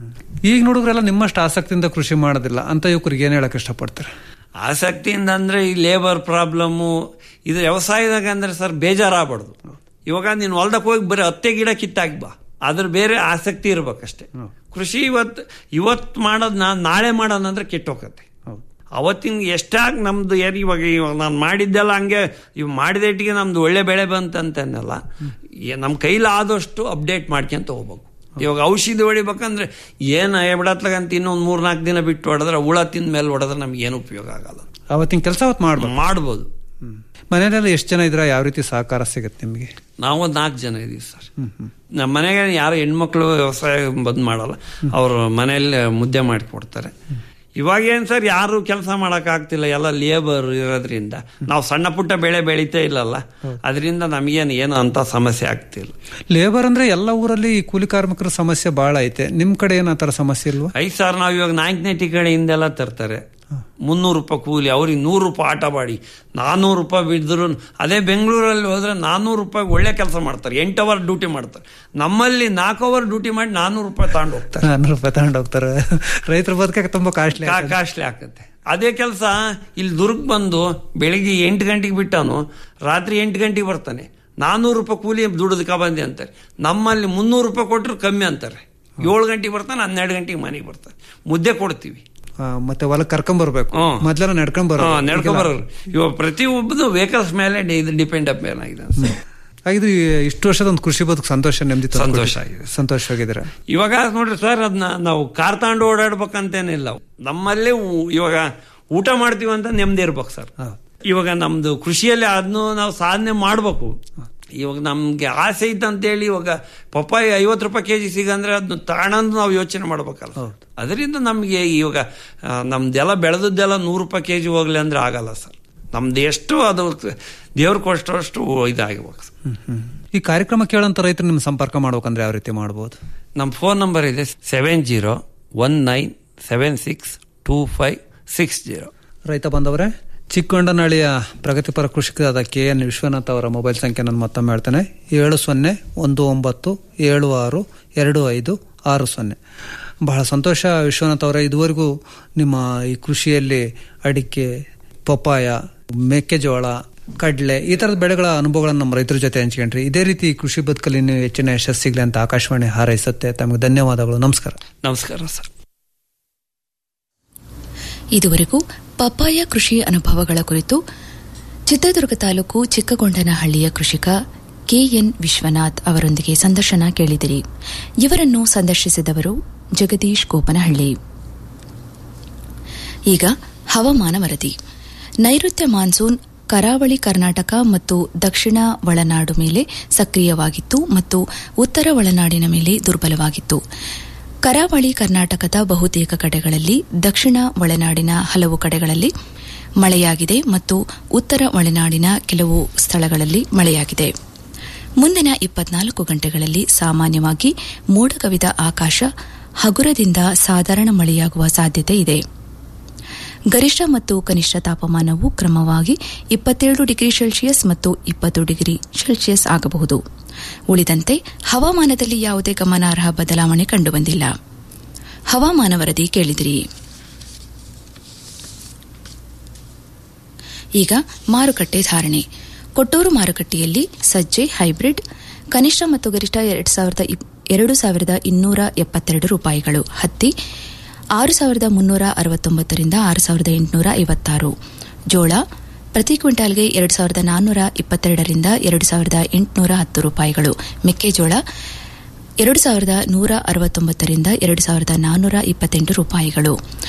ಈಗ ನೋಡಿದ್ರೆಲ್ಲ ನಿಮ್ಮಷ್ಟು ಆಸಕ್ತಿಯಿಂದ ಕೃಷಿ ಮಾಡೋದಿಲ್ಲ ಅಂತ ಯುವಕರಿಗೆ ಏನ್ ಹೇಳಕ್ ಇಷ್ಟಪಡ್ತಾರೆ ಆಸಕ್ತಿಯಿಂದ ಅಂದ್ರೆ ಈ ಲೇಬರ್ ಪ್ರಾಬ್ಲಮ್ಮು ಇದು ವ್ಯವಸಾಯದಾಗ ಅಂದ್ರೆ ಸರ್ ಬೇಜಾರಾಗಬಾರ್ದು ಇವಾಗ ನೀನು ಹೊಲ್ದಕ್ಕೆ ಹೋಗಿ ಬರೀ ಹತ್ತೆ ಗಿಡ ಕಿತ್ತಾಕ್ ಬಾ ಅದ್ರ ಬೇರೆ ಆಸಕ್ತಿ ಇರ್ಬೇಕಷ್ಟೇ ಕೃಷಿ ಇವತ್ತು ಇವತ್ತು ಮಾಡೋದು ನಾ ನಾಳೆ ಮಾಡೋಣ ಅಂದ್ರೆ ಕೆಟ್ಟೋಗತ್ತೆ ಅವತ್ತಿನ ಎಷ್ಟಾಗಿ ನಮ್ದು ಏನ್ ಇವಾಗ ಇವಾಗ ನಾನು ಮಾಡಿದ್ದೆಲ್ಲ ಹಂಗೆ ಇವ್ ಮಾಡಿದಟ್ಟಿಗೆ ನಮ್ದು ಒಳ್ಳೆ ಬೆಳೆ ಬಂತಂತನ್ನಲ್ಲ ನಮ್ಮ ಕೈಲಿ ಆದಷ್ಟು ಅಪ್ಡೇಟ್ ಮಾಡ್ಕೊಂತ ಹೋಗ್ಬೇಕು ಇವಾಗ ಔಷಧಿ ಹೊಡಿಬೇಕಂದ್ರೆ ಏನು ಬಿಡತ್ಲಾಗಂತ ಇನ್ನೊಂದು ಮೂರ್ ನಾಲ್ಕು ದಿನ ಬಿಟ್ಟು ಹೊಡೆದ್ರೆ ಹುಳ ತಿಂದ ಮೇಲೆ ಹೊಡೆದ್ರೆ ನಮ್ಗೆ ಏನು ಉಪಯೋಗ ಆಗಲ್ಲ ಅವತ್ತಿನ ಕೆಲಸ ಅವತ್ತು ಮಾಡ್ಬೇಕು ಮಾಡ್ಬೋದು ಮನೆಯಲ್ಲಿ ಎಷ್ಟು ಜನ ಇದ್ರ ಯಾವ ರೀತಿ ಸಹಕಾರ ಸಿಗುತ್ತೆ ನಿಮಗೆ ನಾವು ಒಂದು ನಾಲ್ಕು ಜನ ಇದೀವಿ ಸರ್ ನಮ್ಮ ಮನೆಗೆ ಯಾರು ಹೆಣ್ಮಕ್ಳು ವ್ಯವಸಾಯ ಬಂದ್ ಮಾಡಲ್ಲ ಅವರು ಮನೆಯಲ್ಲಿ ಮುದ್ದೆ ಮಾಡಿ ಕೊಡ್ತಾರೆ ಇವಾಗ ಏನ್ ಸರ್ ಯಾರು ಕೆಲಸ ಮಾಡಕ್ ಆಗ್ತಿಲ್ಲ ಎಲ್ಲ ಲೇಬರ್ ಇರೋದ್ರಿಂದ ನಾವು ಸಣ್ಣ ಪುಟ್ಟ ಬೆಳೆ ಬೆಳೀತಾ ಇಲ್ಲಲ್ಲ ಅದರಿಂದ ನಮಗೇನು ಏನು ಅಂತ ಸಮಸ್ಯೆ ಆಗ್ತಿಲ್ಲ ಲೇಬರ್ ಅಂದ್ರೆ ಎಲ್ಲ ಊರಲ್ಲಿ ಈ ಕೂಲಿ ಕಾರ್ಮಿಕರ ಸಮಸ್ಯೆ ಬಹಳ ಐತೆ ನಿಮ್ ಕಡೆ ಏನ್ ಆತರ ಸಮಸ್ಯೆ ಇಲ್ವಾ ಐದು ಸಾವಿರ ನಾವು ಇವಾಗ ನಾಲ್ಕನೇ ಕಡೆಯಿಂದೆಲ್ಲ ತರ್ತಾರೆ ಮುನ್ನೂರು ರೂಪಾಯಿ ಕೂಲಿ ಅವ್ರಿಗೆ ನೂರು ರೂಪಾಯಿ ಆಟ ಬಾಡಿ ನಾನ್ನೂರು ರೂಪಾಯಿ ಬಿದ್ದರು ಅದೇ ಬೆಂಗಳೂರಲ್ಲಿ ಹೋದ್ರೆ ನಾನ್ನೂರು ರೂಪಾಯಿ ಒಳ್ಳೆ ಕೆಲಸ ಮಾಡ್ತಾರೆ ಎಂಟು ಅವರ್ ಡ್ಯೂಟಿ ಮಾಡ್ತಾರೆ ನಮ್ಮಲ್ಲಿ ನಾಲ್ಕು ಅವರ್ ಡ್ಯೂಟಿ ಮಾಡಿ ನಾನ್ನೂರು ರೂಪಾಯಿ ತಗೊಂಡು ಹೋಗ್ತಾರೆ ನಾನ್ನೂರು ರೂಪಾಯಿ ತಗೊಂಡು ಹೋಗ್ತಾರೆ ರೈತರ ಬದುಕಕ್ಕೆ ತುಂಬಾ ಕಾಸ್ಟ್ಲಿ ಕಾಸ್ಟ್ಲಿ ಆಗುತ್ತೆ ಅದೇ ಕೆಲಸ ಇಲ್ಲಿ ದುರ್ಗ್ ಬಂದು ಬೆಳಿಗ್ಗೆ ಎಂಟು ಗಂಟೆಗೆ ಬಿಟ್ಟಾನು ರಾತ್ರಿ ಎಂಟು ಗಂಟೆಗೆ ಬರ್ತಾನೆ ನಾನ್ನೂರು ರೂಪಾಯಿ ಕೂಲಿ ದುಡಿದಕ್ಕ ಬಂದೆ ಅಂತಾರೆ ನಮ್ಮಲ್ಲಿ ಮುನ್ನೂರು ರೂಪಾಯಿ ಕೊಟ್ಟರು ಕಮ್ಮಿ ಅಂತಾರೆ ಏಳು ಗಂಟೆಗೆ ಬರ್ತಾನೆ ಹನ್ನೆರಡು ಗಂಟೆಗೆ ಮನೆಗೆ ಬರ್ತಾನೆ ಮುದ್ದೆ ಕೊಡ್ತೀವಿ ಮತ್ತೆ ಹೊಲಕ್ಕೆ ಕರ್ಕೊಂಡ್ ಬರ್ಬೇಕು ಮೊದ್ಲೆಲ್ಲ ನಡ್ಕೊಂಡ್ ಬರೋ ನಡ್ಕೊಂಡ್ ಬರೋರು ಇವಾಗ ಪ್ರತಿಯೊಬ್ಬದು ವೆಹಿಕಲ್ಸ್ ಮೇಲೆ ಇದು ಡಿಪೆಂಡ್ ಅಪ್ ಏನಾಗಿದೆ ಸರ್. ಇದು ಇಷ್ಟು ವರ್ಷದ ಒಂದು ಕೃಷಿ ಬದುಕು ಸಂತೋಷ ನೆಮ್ಮದಿ ತಂದು ಸಂತೋಷ ಕೊಟ್ಟಿದೆ. ಆಗಿದೆ. ಸಂತೋಷವಾಗಿದ್ದೀರಾ ಇವಾಗ ನೋಡ್ರಿ ಸರ್ ಅದನ್ನ ನಾವು ಕಾರ್ ತಗೊಂಡು ಓಡಾಡ್ಬೇಕಂತೇನಿಲ್ಲ ನಮ್ಮಲ್ಲೇ ಊ- ಇವಾಗ ಊಟ ಮಾಡ್ತೀವಿ ಅಂತ ನೆಮ್ಮದಿ ಇರ್ಬೇಕು ಸರ್ ಇವಾಗ ನಮ್ದು ಕೃಷಿಯಲ್ಲಿ ಅದನ್ನು ನಾವು ಸಾಧನೆ ಮಾಡ್ಬೇಕು ಇವಾಗ ನಮ್ಗೆ ಆಸೆ ಐತೆ ಅಂತೇಳಿ ಇವಾಗ ಪಪ್ಪಾಯಿ ಐವತ್ತು ರೂಪಾಯಿ ಕೆಜಿ ಸಿಗಂದ್ರೆ ಅದನ್ನ ತಗೊಂಡು ನಾವು ಯೋಚನೆ ಮಾಡ್ಬೇಕಲ್ಲ ಅದರಿಂದ ನಮ್ಗೆ ಇವಾಗ ಆ, ನಮ್ದೆಲ್ಲ ಬೆಳೆದದ್ದೆಲ್ಲ ನೂರು ರೂಪಾಯಿ ಕೆಜಿ ಹೋಗ್ಲಿ ಅಂದ್ರೆ ಆಗಲ್ಲ ಸರ್ ನಮ್ದು ಎಷ್ಟು ಅದು ದೇವ್ರ ಕೊಟ್ಟಷ್ಟು ಇದಾಗಬೇಕು ಸರ್ ಈ ಕಾರ್ಯಕ್ರಮ ಕೇಳಂತ ರೈತರು ನಿಮ್ ಸಂಪರ್ಕ ಮಾಡ್ಬೇಕಂದ್ರೆ ಯಾವ ರೀತಿ ಮಾಡಬಹುದು ನಮ್ಮ ಫೋನ್ ನಂಬರ್ ಇದೆ seven zero one nine seven six two five six zero ರೈತ ಬಂದವರೇ ಚಿಕ್ಕಗೊಂಡನಹಳ್ಳಿಯ ಪ್ರಗತಿಪರ ಕೃಷಿಕರಾದ ಕೆ ಎನ್ ವಿಶ್ವನಾಥ್ ಅವರ ಮೊಬೈಲ್ ಸಂಖ್ಯೆ ನಾನು ಮತ್ತೊಮ್ಮೆ ಹೇಳ್ತೇನೆ ಏಳು ಸೊನ್ನೆ ಒಂದು ಒಂಬತ್ತು ಏಳು ಆರು ಎರಡು ಐದು ಆರು ಸೊನ್ನೆ ಬಹಳ ಸಂತೋಷ ವಿಶ್ವನಾಥ್ ಅವರೇ ಇದುವರೆಗೂ ನಿಮ್ಮ ಈ ಕೃಷಿಯಲ್ಲಿ ಅಡಿಕೆ ಪಪ್ಪಾಯ ಮೆಕ್ಕೆಜೋಳ ಕಡಲೆ ಈ ತರದ ಬೆಳೆಗಳ ಅನುಭವಗಳನ್ನು ನಮ್ಮ ರೈತರ ಜೊತೆ ಹಂಚ್ಕೊಂಡ್ರಿ ಇದೇ ರೀತಿ ಕೃಷಿ ಬದುಕಲ್ಲಿ ಇನ್ನೂ ಹೆಚ್ಚಿನ ಯಶಸ್ಸು ಸಿಗ್ಲಿ ಅಂತ ಆಕಾಶವಾಣಿ ಹಾರೈಸುತ್ತೆ ತಮಗೆ ಧನ್ಯವಾದಗಳು ನಮಸ್ಕಾರ ನಮಸ್ಕಾರ ಸರ್ ಇದುವರೆಗೂ ಪಪ್ಪಾಯ ಕೃಷಿ ಅನುಭವಗಳ ಕುರಿತು ಚಿತ್ರದುರ್ಗ ತಾಲೂಕು ಚಿಕ್ಕಗೊಂಡನಹಳ್ಳಿಯ ಕೃಷಿಕ ಕೆಎನ್ ವಿಶ್ವನಾಥ್ ಅವರೊಂದಿಗೆ ಸಂದರ್ಶನ ಕೇಳಿದಿರಿ ಇವರನ್ನು ಸಂದರ್ಶಿಸಿದವರು ಜಗದೀಶ್ ಗೋಪನಹಳ್ಳಿ ಈಗ ಹವಾಮಾನ ವರದಿ ನೈಋತ್ಯ ಮಾನ್ಸೂನ್ ಕರಾವಳಿ ಕರ್ನಾಟಕ ಮತ್ತು ದಕ್ಷಿಣ ಒಳನಾಡು ಮೇಲೆ ಸಕ್ರಿಯವಾಗಿತ್ತು ಮತ್ತು ಉತ್ತರ ಒಳನಾಡಿನ ಮೇಲೆ ದುರ್ಬಲವಾಗಿತ್ತು ಕರಾವಳಿ ಕರ್ನಾಟಕದ ಬಹುತೇಕ ಕಡೆಗಳಲ್ಲಿ ದಕ್ಷಿಣ ಒಳನಾಡಿನ ಹಲವು ಕಡೆಗಳಲ್ಲಿ ಮಳೆಯಾಗಿದೆ ಮತ್ತು ಉತ್ತರ ಒಳನಾಡಿನ ಕೆಲವು ಸ್ಥಳಗಳಲ್ಲಿ ಮಳೆಯಾಗಿದೆ ಮುಂದಿನ ಇಪ್ಪತ್ನಾಲ್ಕು ಗಂಟೆಗಳಲ್ಲಿ ಸಾಮಾನ್ಯವಾಗಿ ಮೋಡ ಕವಿದ ಆಕಾಶ ಹಗುರದಿಂದ ಸಾಧಾರಣ ಮಳೆಯಾಗುವ ಸಾಧ್ಯತೆ ಇದೆ ಗರಿಷ್ಠ ಮತ್ತು ಕನಿಷ್ಠ ತಾಪಮಾನವು ಕ್ರಮವಾಗಿ ಇಪ್ಪತ್ತೇಳು ಡಿಗ್ರಿ ಸೆಲ್ಸಿಯಸ್ ಮತ್ತು ಇಪ್ಪತ್ತು ಡಿಗ್ರಿ ಸೆಲ್ಸಿಯಸ್ ಆಗಬಹುದು ಉಳಿದಂತೆ ಹವಾಮಾನದಲ್ಲಿ ಯಾವುದೇ ಗಮನಾರ್ಹ ಬದಲಾವಣೆ ಕಂಡುಬಂದಿಲ್ಲ ಹವಾಮಾನ ವರದಿ ಕೇಳಿದಿರಿ ಈಗ ಮಾರುಕಟ್ಟೆ ಧಾರಣೆ ಕೊಟ್ಟೂರು ಮಾರುಕಟ್ಟೆಯಲ್ಲಿ ಸಜ್ಜೆ ಹೈಬ್ರಿಡ್ ಕನಿಷ್ಠ ಮತ್ತು ಗರಿಷ್ಠ ಎರಡು ಸಾವಿರದ ಇಪ್- ಎರಡು ಸಾವಿರದ ಇನ್ನೂರ ಎಪ್ಪತ್ತೆರಡು ರೂಪಾಯಿಗಳು ಹತ್ತಿ ಆರು ಸಾವಿರದ ಮುನ್ನೂರ ಅರವತ್ತೊಂಬತ್ತರಿಂದ ಆರು ಸಾವಿರದ ಎಂಟುನೂರ ಐವತ್ತಾರು ಜೋಳ ಪ್ರತಿ ಕ್ವಿಂಟಾಲ್ಗೆ ಎರಡು ಸಾವಿರದ ನಾನ್ನೂರ ಇಪ್ಪತ್ತೆರಡರಿಂದ ಎರಡು ಸಾವಿರದ ಎಂಟುನೂರ ಹತ್ತು ರೂಪಾಯಿಗಳು ಮೆಕ್ಕೆಜೋಳ ಎರಡು ಸಾವಿರದ ನೂರ ಅರವತ್ತೊಂಬತ್ತರಿಂದ ಎರಡು ಸಾವಿರದ ನಾನ್ನೂರ ಇಪ್ಪತ್ತೆಂಟು ರೂಪಾಯಿಗಳು